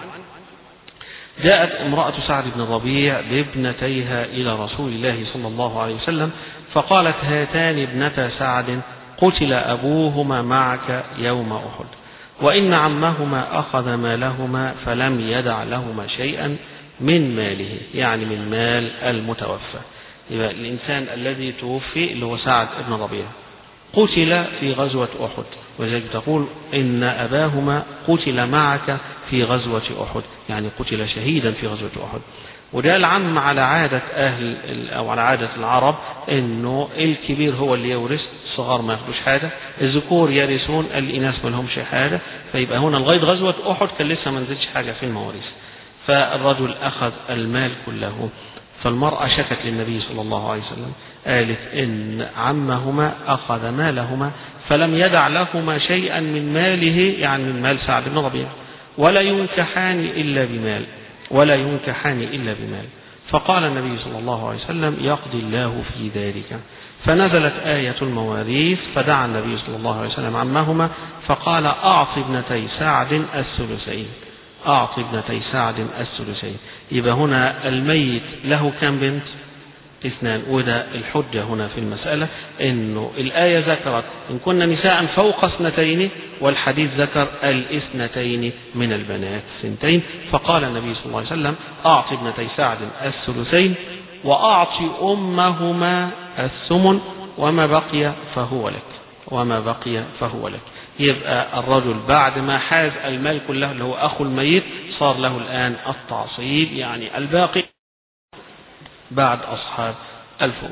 جاءت امرأة سعد بن الربيع بابنتيها إلى رسول الله صلى الله عليه وسلم فقالت هاتان ابنتا سعد قتل أبوهما معك يوم أحد وإن عمهما أخذ مالهما فلم يدع لهما شيئا من ماله يعني من مال المتوفى يبقى الإنسان الذي توفي اللي هو سعد بن ربيع قتل في غزوة أحد ولذلك تقول إن أباهما قتل معك في غزوة أحد يعني قتل شهيدا في غزوة أحد وده العم على عادة أهل أو على عادة العرب إنه الكبير هو اللي يورث الصغار ما ياخدوش حاجة الذكور يرثون الإناث ما لهمش حاجة فيبقى هنا لغاية غزوة أحد كان لسه ما نزلش حاجة في المواريث فالرجل أخذ المال كله فالمرأة شكت للنبي صلى الله عليه وسلم قالت إن عمهما أخذ مالهما فلم يدع لهما شيئا من ماله يعني من مال سعد بن ربيع ولا ينكحان إلا بمال ولا ينكحان إلا بمال فقال النبي صلى الله عليه وسلم يقضي الله في ذلك فنزلت آية المواريث فدعا النبي صلى الله عليه وسلم عمهما فقال أعط ابنتي سعد الثلثين أعط ابنتي سعد الثلثين يبقى هنا الميت له كم بنت اثنان وده الحجة هنا في المسألة انه الآية ذكرت ان كنا نساء فوق اثنتين والحديث ذكر الاثنتين من البنات سنتين فقال النبي صلى الله عليه وسلم اعط ابنتي سعد الثلثين وأعط أمهما الثمن وما بقي فهو لك وما بقي فهو لك يبقى الرجل بعد ما حاز المال كله اللي هو أخو الميت صار له الآن التعصيب يعني الباقي بعد أصحاب الفروض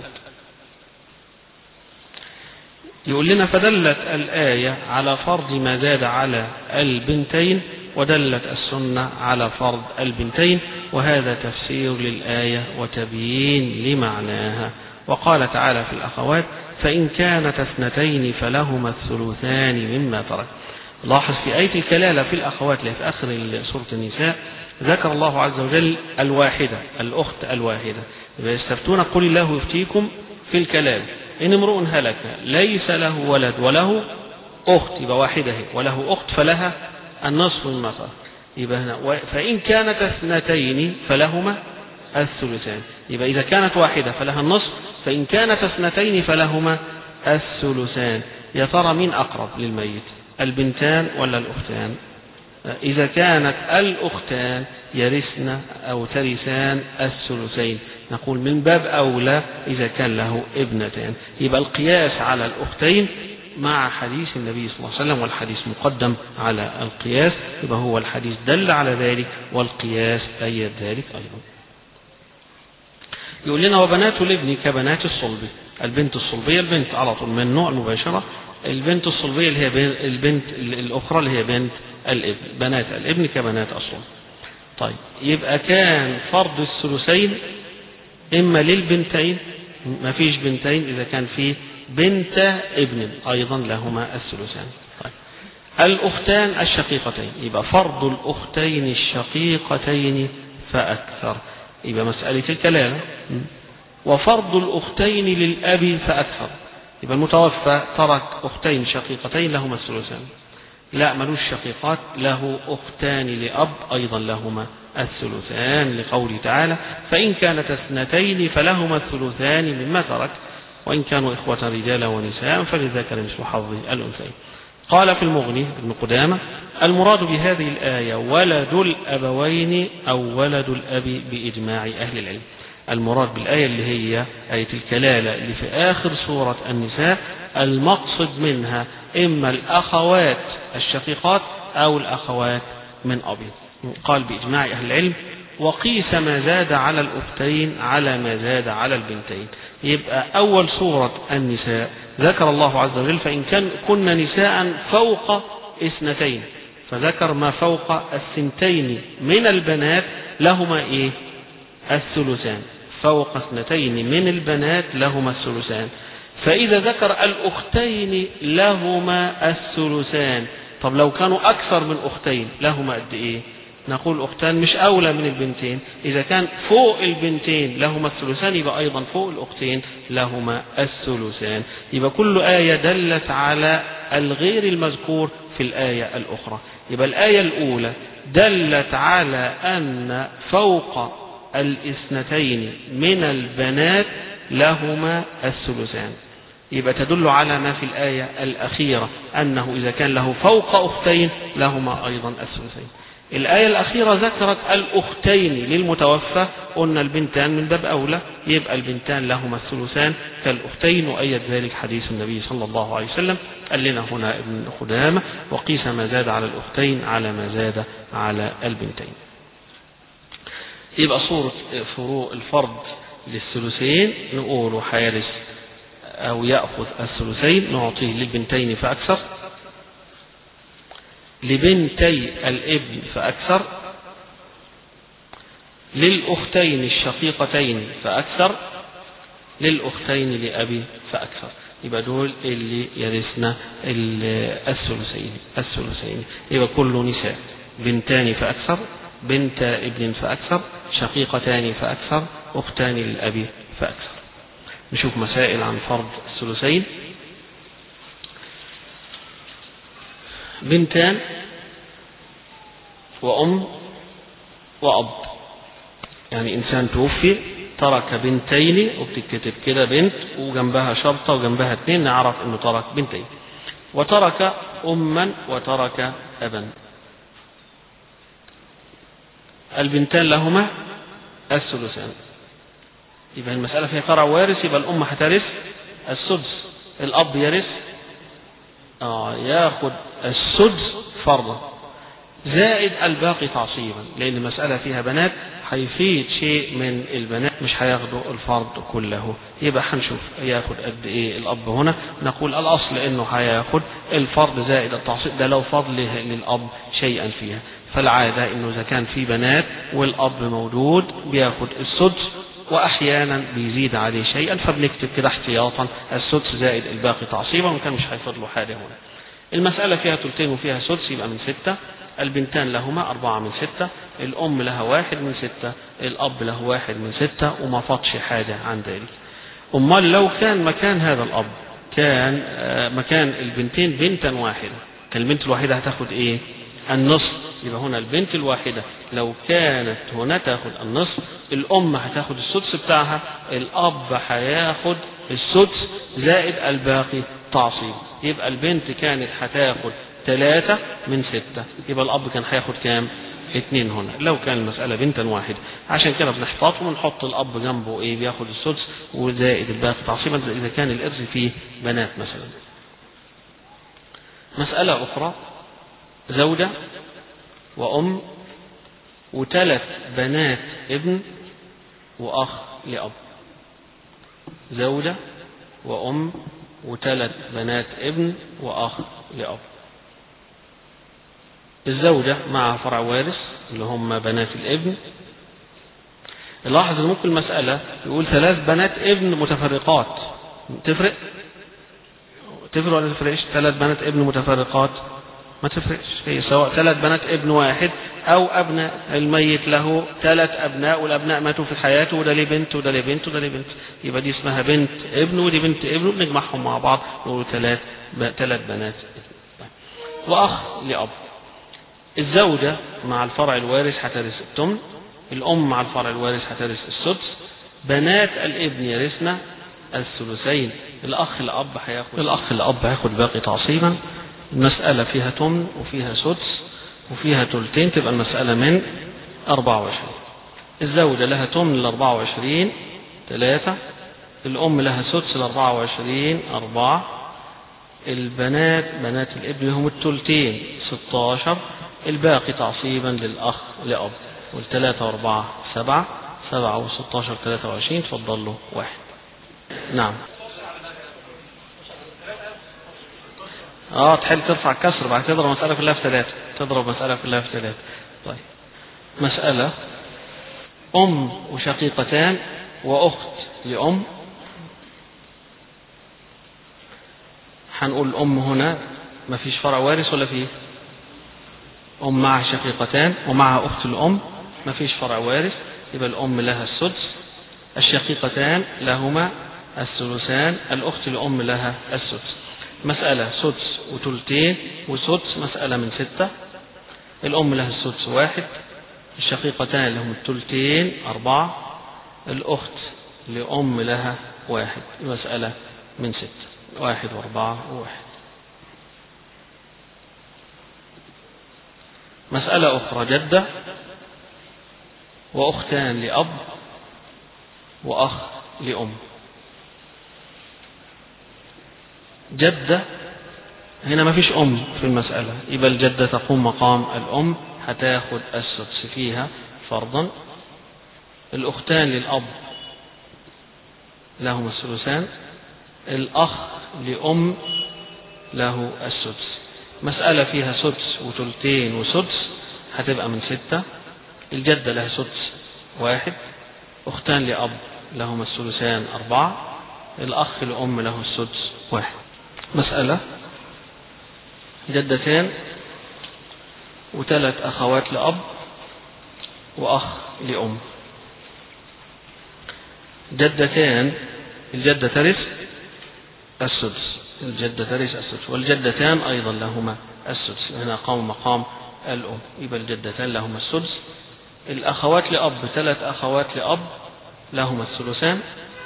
يقول لنا فدلت الآية على فرض ما زاد على البنتين ودلت السنة على فرض البنتين وهذا تفسير للآية وتبيين لمعناها وقال تعالى في الأخوات فإن كانت اثنتين فلهما الثلثان مما ترك لاحظ في آية الكلالة في الأخوات اللي في آخر سورة النساء ذكر الله عز وجل الواحدة الأخت الواحدة إذا يستفتون قل الله يفتيكم في الكلام إن امرؤ هلك ليس له ولد وله أخت يبقى واحدة هي وله أخت فلها النصف مما ترك يبقى هنا فإن كانت اثنتين فلهما الثلثان يبقى إذا كانت واحدة فلها النصف فإن كانت اثنتين فلهما الثلثان يا ترى مين أقرب للميت البنتان ولا الأختان إذا كانت الأختان يرثن أو ترثان الثلثين نقول من باب أولى إذا كان له ابنتان يبقى القياس على الأختين مع حديث النبي صلى الله عليه وسلم والحديث مقدم على القياس يبقى هو الحديث دل على ذلك والقياس أيد ذلك أيضا يقول لنا وبنات الابن كبنات الصلب البنت الصلبية البنت على طول من نوع المباشرة البنت الصلبية اللي هي البنت الأخرى اللي هي بنت الابن بنات الابن كبنات الصلب طيب يبقى كان فرض الثلثين إما للبنتين ما فيش بنتين إذا كان في بنت ابن أيضا لهما الثلثان طيب الأختان الشقيقتين يبقى فرض الأختين الشقيقتين فأكثر يبقى مسألة الكلالة وفرض الأختين للأب فأكثر يبقى المتوفى ترك أختين شقيقتين لهما الثلثان لا ملوش شقيقات له أختان لأب أيضا لهما الثلثان لقوله تعالى فإن كانت اثنتين فلهما الثلثان مما ترك وإن كانوا إخوة رجالا ونساء فلذكر مثل حظ الأنثيين قال في المغني ابن قدامة المراد بهذه الآية ولد الأبوين أو ولد الأب بإجماع أهل العلم المراد بالآية اللي هي آية الكلالة اللي في آخر سورة النساء المقصد منها إما الأخوات الشقيقات أو الأخوات من أبي قال بإجماع أهل العلم وقيس ما زاد على الأختين على ما زاد على البنتين يبقى أول سورة النساء ذكر الله عز وجل فإن كان كن نساء فوق اثنتين فذكر ما فوق الثنتين من البنات لهما إيه الثلثان فوق اثنتين من البنات لهما الثلثان فإذا ذكر الأختين لهما الثلثان طب لو كانوا أكثر من أختين لهما قد إيه نقول أختان مش أولى من البنتين إذا كان فوق البنتين لهما الثلثان يبقى أيضا فوق الأختين لهما الثلثان يبقى كل آية دلت على الغير المذكور في الآية الأخرى يبقى الآية الأولى دلت على أن فوق الاثنتين من البنات لهما الثلثان يبقى تدل على ما في الآية الأخيرة أنه إذا كان له فوق أختين لهما أيضا الثلثين الآية الأخيرة ذكرت الأختين للمتوفى قلنا البنتان من باب أولى يبقى البنتان لهما الثلثان كالأختين وأيد ذلك حديث النبي صلى الله عليه وسلم قال لنا هنا ابن خدامة وقيس ما زاد على الأختين على ما زاد على البنتين يبقى صورة فروق الفرض للثلثين نقول حارس أو يأخذ الثلثين نعطيه للبنتين فأكثر لبنتي الابن فأكثر للأختين الشقيقتين فأكثر للأختين لأبي فأكثر يبقى دول اللي يرثنا الثلثين الثلثين يبقى كل نساء بنتان فأكثر بنت ابن فأكثر شقيقتان فأكثر أختان للأب فأكثر نشوف مسائل عن فرض الثلثين بنتان وأم وأب يعني إنسان توفي ترك بنتين وبتتكتب كده بنت وجنبها شرطة وجنبها اثنين نعرف انه ترك بنتين وترك أما وترك أبا البنتان لهما الثلثان يبقى المسألة فيها فرع وارث يبقى الأم هترث السدس الأب يرث آه ياخد السدس فرضا زائد الباقي تعصيبا لأن المسألة فيها بنات هيفيد شيء من البنات مش هياخدوا الفرض كله يبقى هنشوف ياخد قد ايه الاب هنا نقول الاصل انه هياخد الفرض زائد التعصيب ده لو فضل للاب شيئا فيها فالعاده انه اذا كان في بنات والاب موجود بياخد السدس واحيانا بيزيد عليه شيئا فبنكتب كده احتياطا السدس زائد الباقي تعصيبا وكان مش هيفضل له حاجه هنا المسألة فيها ثلثين وفيها سدس يبقى من ستة البنتان لهما أربعة من ستة الأم لها واحد من ستة الأب له واحد من ستة وما فاتش حاجة عن ذلك أمال لو كان مكان هذا الأب كان مكان البنتين بنتا واحدة كان البنت الواحدة هتاخد إيه النصف يبقى هنا البنت الواحدة لو كانت هنا تاخد النصف الأم هتاخد السدس بتاعها الأب هياخد السدس زائد الباقي تعصيب يبقى البنت كانت هتاخد ثلاثة من ستة يبقى الأب كان هياخد كام؟ اثنين هنا لو كان المسألة بنتا واحدة عشان كده بنحتاط ونحط الأب جنبه إيه بياخد السدس وزائد الباقي تعصيبا إذا كان الإرث فيه بنات مثلا مسألة أخرى زوجة وأم وثلاث بنات ابن وأخ لأب زوجة وأم وثلاث بنات ابن وأخ لأب الزوجة مع فرع وارث اللي هم بنات الابن لاحظ ممكن المسألة يقول ثلاث بنات ابن متفرقات تفرق تفرق ولا تفرقش ثلاث بنات ابن متفرقات ما تفرقش هي سواء ثلاث بنات ابن واحد او ابناء الميت له ثلاث ابناء والابناء ماتوا في حياته وده ليه بنت وده ليه بنت وده ليه بنت يبقى دي اسمها بنت ابن ودي بنت ابن بنجمعهم مع بعض نقول ثلاث ثلاث بنات واخ لاب الزوجة مع الفرع الوارث هترث التمن الأم مع الفرع الوارث هترث السدس بنات الابن يرثن الثلثين الأخ الأب هياخد الأخ الأب هياخد باقي تعصيبا المسألة فيها تمن وفيها سدس وفيها تلتين تبقى المسألة من 24 الزوجة لها تمن ل 24 ثلاثة الأم لها سدس ل 24 أربعة البنات بنات الابن هم التلتين 16 الباقي تعصيبا للأخ لأب والثلاثة وأربعة سبعة سبعة وستاشر ثلاثة وعشرين تفضل له واحد نعم اه تحل ترفع كسر بعد تضرب مسألة كلها في ثلاثة تضرب مسألة كلها في ثلاثة طيب مسألة أم وشقيقتان وأخت لأم هنقول الأم هنا ما فيش فرع وارث ولا فيه أم مع شقيقتان ومع أخت الأم ما فيش فرع وارث يبقى الأم لها السدس الشقيقتان لهما الثلثان الأخت الأم لها السدس مسألة سدس وتلتين وسدس مسألة من ستة الأم لها السدس واحد الشقيقتان لهم التلتين أربعة الأخت لأم لها واحد مسألة من ستة واحد وأربعة وواحد مسألة أخرى جدة وأختان لأب وأخ لأم جدة هنا ما فيش أم في المسألة يبقى الجدة تقوم مقام الأم هتاخد السدس فيها فرضا الأختان للأب لهما الثلثان الأخ لأم له السدس مسألة فيها سدس وتلتين وسدس هتبقى من ستة الجدة لها سدس واحد أختان لأب لهما الثلثان أربعة الأخ لأم له السدس واحد مسألة جدتان وثلاث أخوات لأب وأخ لأم جدتان الجدة ترث السدس الجدة ترث السدس والجدتان أيضا لهما السدس هنا قام مقام الأم يبقى الجدتان لهما السدس الأخوات لأب ثلاث أخوات لأب لهما الثلثان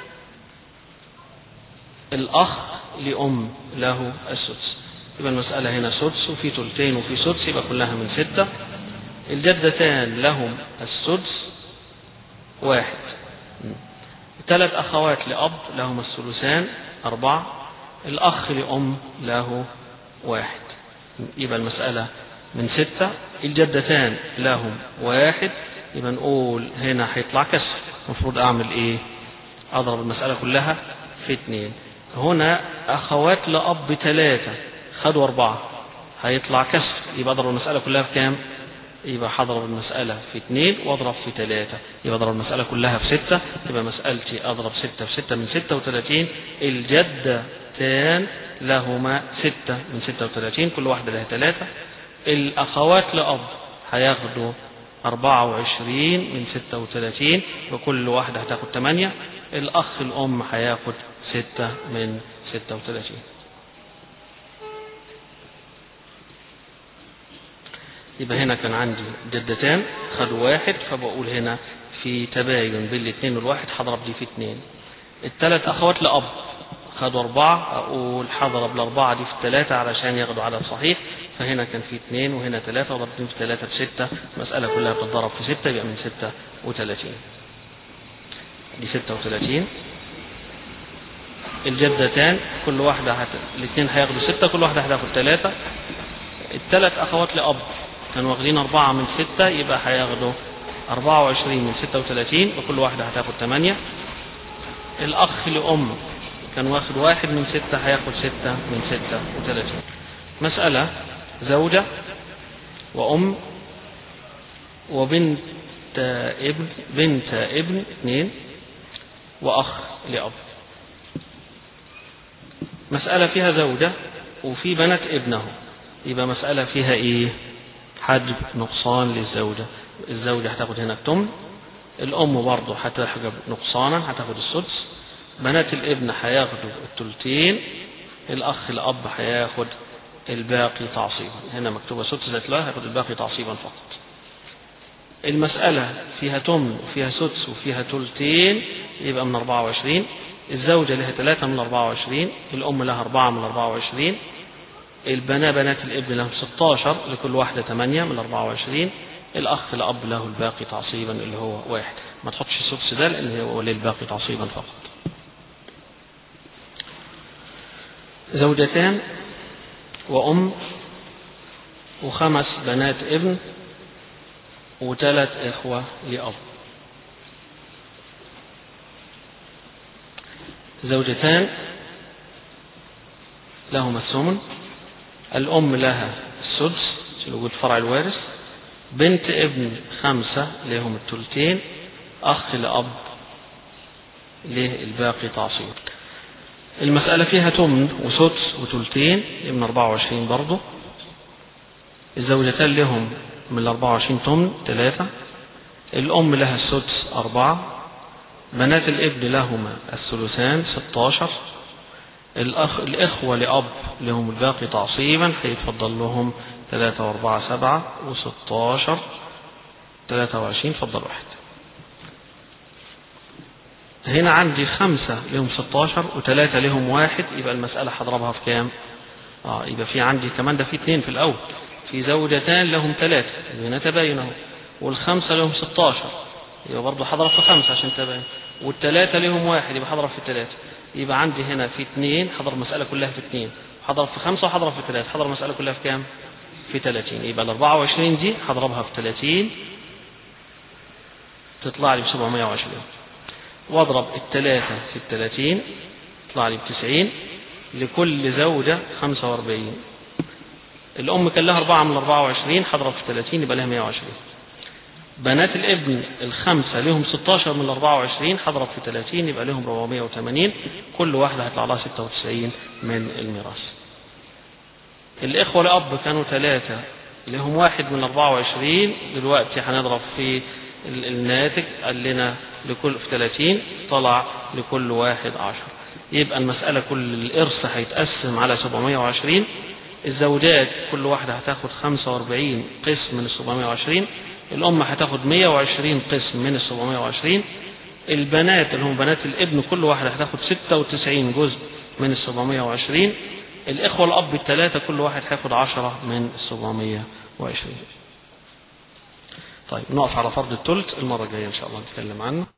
الأخ لأم له السدس يبقى المسألة هنا سدس وفي ثلثين وفي سدس يبقى كلها من ستة الجدتان لهم السدس واحد ثلاث أخوات لأب لهما الثلثان أربعة الأخ لأم له واحد يبقى المسألة من ستة الجدتان لهم واحد يبقى نقول هنا هيطلع كسر المفروض أعمل إيه أضرب المسألة كلها في اتنين هنا أخوات لأب ثلاثة خدوا أربعة هيطلع كسر يبقى أضرب المسألة كلها في كام يبقى هضرب المسألة في اثنين واضرب في ثلاثة يبقى اضرب المسألة كلها في ستة يبقى مسألتي اضرب ستة في ستة من ستة وثلاثين الجدتان لهما ستة من ستة وثلاثين كل واحدة لها ثلاثة الأخوات لأب هياخدوا أربعة وعشرين من ستة وثلاثين وكل واحدة هتاخد ثمانية الأخ الأم هياخد ستة من ستة وثلاثين يبقى هنا كان عندي جدتان خدوا واحد فبقول هنا في تباين بين الاثنين والواحد هضرب دي في اثنين الثلاث أخوات لأب خدوا أربعة أقول هضرب الأربعة دي في الثلاثة علشان ياخدوا عدد صحيح فهنا كان في اثنين وهنا ثلاثة وضربتين في ثلاثة بستة المسألة كلها بتتضرب في ستة يبقى من ستة وثلاثين دي ستة وثلاثين الجدتان كل واحدة هت... الاثنين هياخدوا ستة كل واحدة هتاخد ثلاثة الثلاث أخوات لأب كانوا واخدين أربعة من ستة يبقى هياخدوا أربعة وعشرين من ستة وثلاثين وكل واحدة هتاخد ثمانية الأخ لأم كان واخد واحد من ستة هياخد ستة من ستة وثلاثين مسألة زوجة وأم وبنت ابن بنت ابن اثنين وأخ لأب مسألة فيها زوجة وفي بنات ابنه يبقى مسألة فيها إيه حجب نقصان للزوجة الزوجة هتاخد هنا التمن الأم برضه هتحجب نقصانا هتاخد السدس بنات الابن هياخدوا التلتين الأخ الأب هياخد الباقي تعصيبا هنا مكتوبة سدس ذات الله هياخد الباقي تعصيبا فقط المسألة فيها تمن وفيها سدس وفيها تلتين يبقى من 24 الزوجة لها ثلاثة من 24 الأم لها أربعة من 24 البنات بنات الابن لهم 16 لكل واحدة 8 من 24 الأخ الأب له الباقي تعصيبا اللي هو واحد ما تحطش السدس ده لأن هو للباقي تعصيبا فقط زوجتان وأم وخمس بنات ابن وثلاث إخوة لأب زوجتان لهما الثمن الأم لها السدس لوجود فرع الوارث بنت ابن خمسة لهم التلتين أخ لأب له الباقي تعصيب المسألة فيها تمن وسدس وتلتين من 24 برضه الزوجتان لهم من ال 24 تمن ثلاثة الأم لها السدس أربعة بنات الابن لهما الثلثان 16 الأخ الإخوة لأب لهم الباقي تعصيبا هيتفضل لهم ثلاثة وأربعة سبعة وستاشر ثلاثة وعشرين فضل واحد هنا عندي خمسة لهم ستاشر وثلاثة لهم واحد يبقى المسألة هضربها في كام؟ اه يبقى في عندي كمان ده في اثنين في الأول في زوجتان لهم ثلاثة هنا تباين اهو والخمسة لهم ستاشر يبقى برضه هضرب في خمسة عشان تباين والثلاثة لهم واحد يبقى هضرب في ثلاثة يبقى عندي هنا في اثنين حضر المسألة كلها في اثنين حضر في خمسة وحضر في ثلاثة حضر المسألة كلها في كام في ثلاثين يبقى الأربعة وعشرين دي هضربها في ثلاثين تطلع لي بسبعمائة وعشرين واضرب الثلاثة في الثلاثين تطلع لي بتسعين لكل زوجة خمسة واربعين الأم كان لها أربعة من الأربعة وعشرين هضرب في ثلاثين يبقى لها مائة وعشرين بنات الابن الخمسة لهم 16 من 24 هضرب في 30 يبقى لهم 480 كل واحدة هيطلع لها 96 من الميراث الإخوة لأب كانوا ثلاثة لهم واحد من 24 دلوقتي هنضرب في الناتج قال لنا لكل في 30 طلع لكل واحد 10 يبقى المسألة كل الإرث هيتقسم على 720 الزوجات كل واحدة هتاخد 45 قسم من ال 720 الأم هتاخد 120 قسم من ال 720 البنات اللي هم بنات الابن كل واحدة هتاخد 96 جزء من ال 720 الإخوة الأب الثلاثة كل واحد هياخد 10 من ال 720 طيب نقف على فرض الثلث المرة الجاية إن شاء الله نتكلم عنه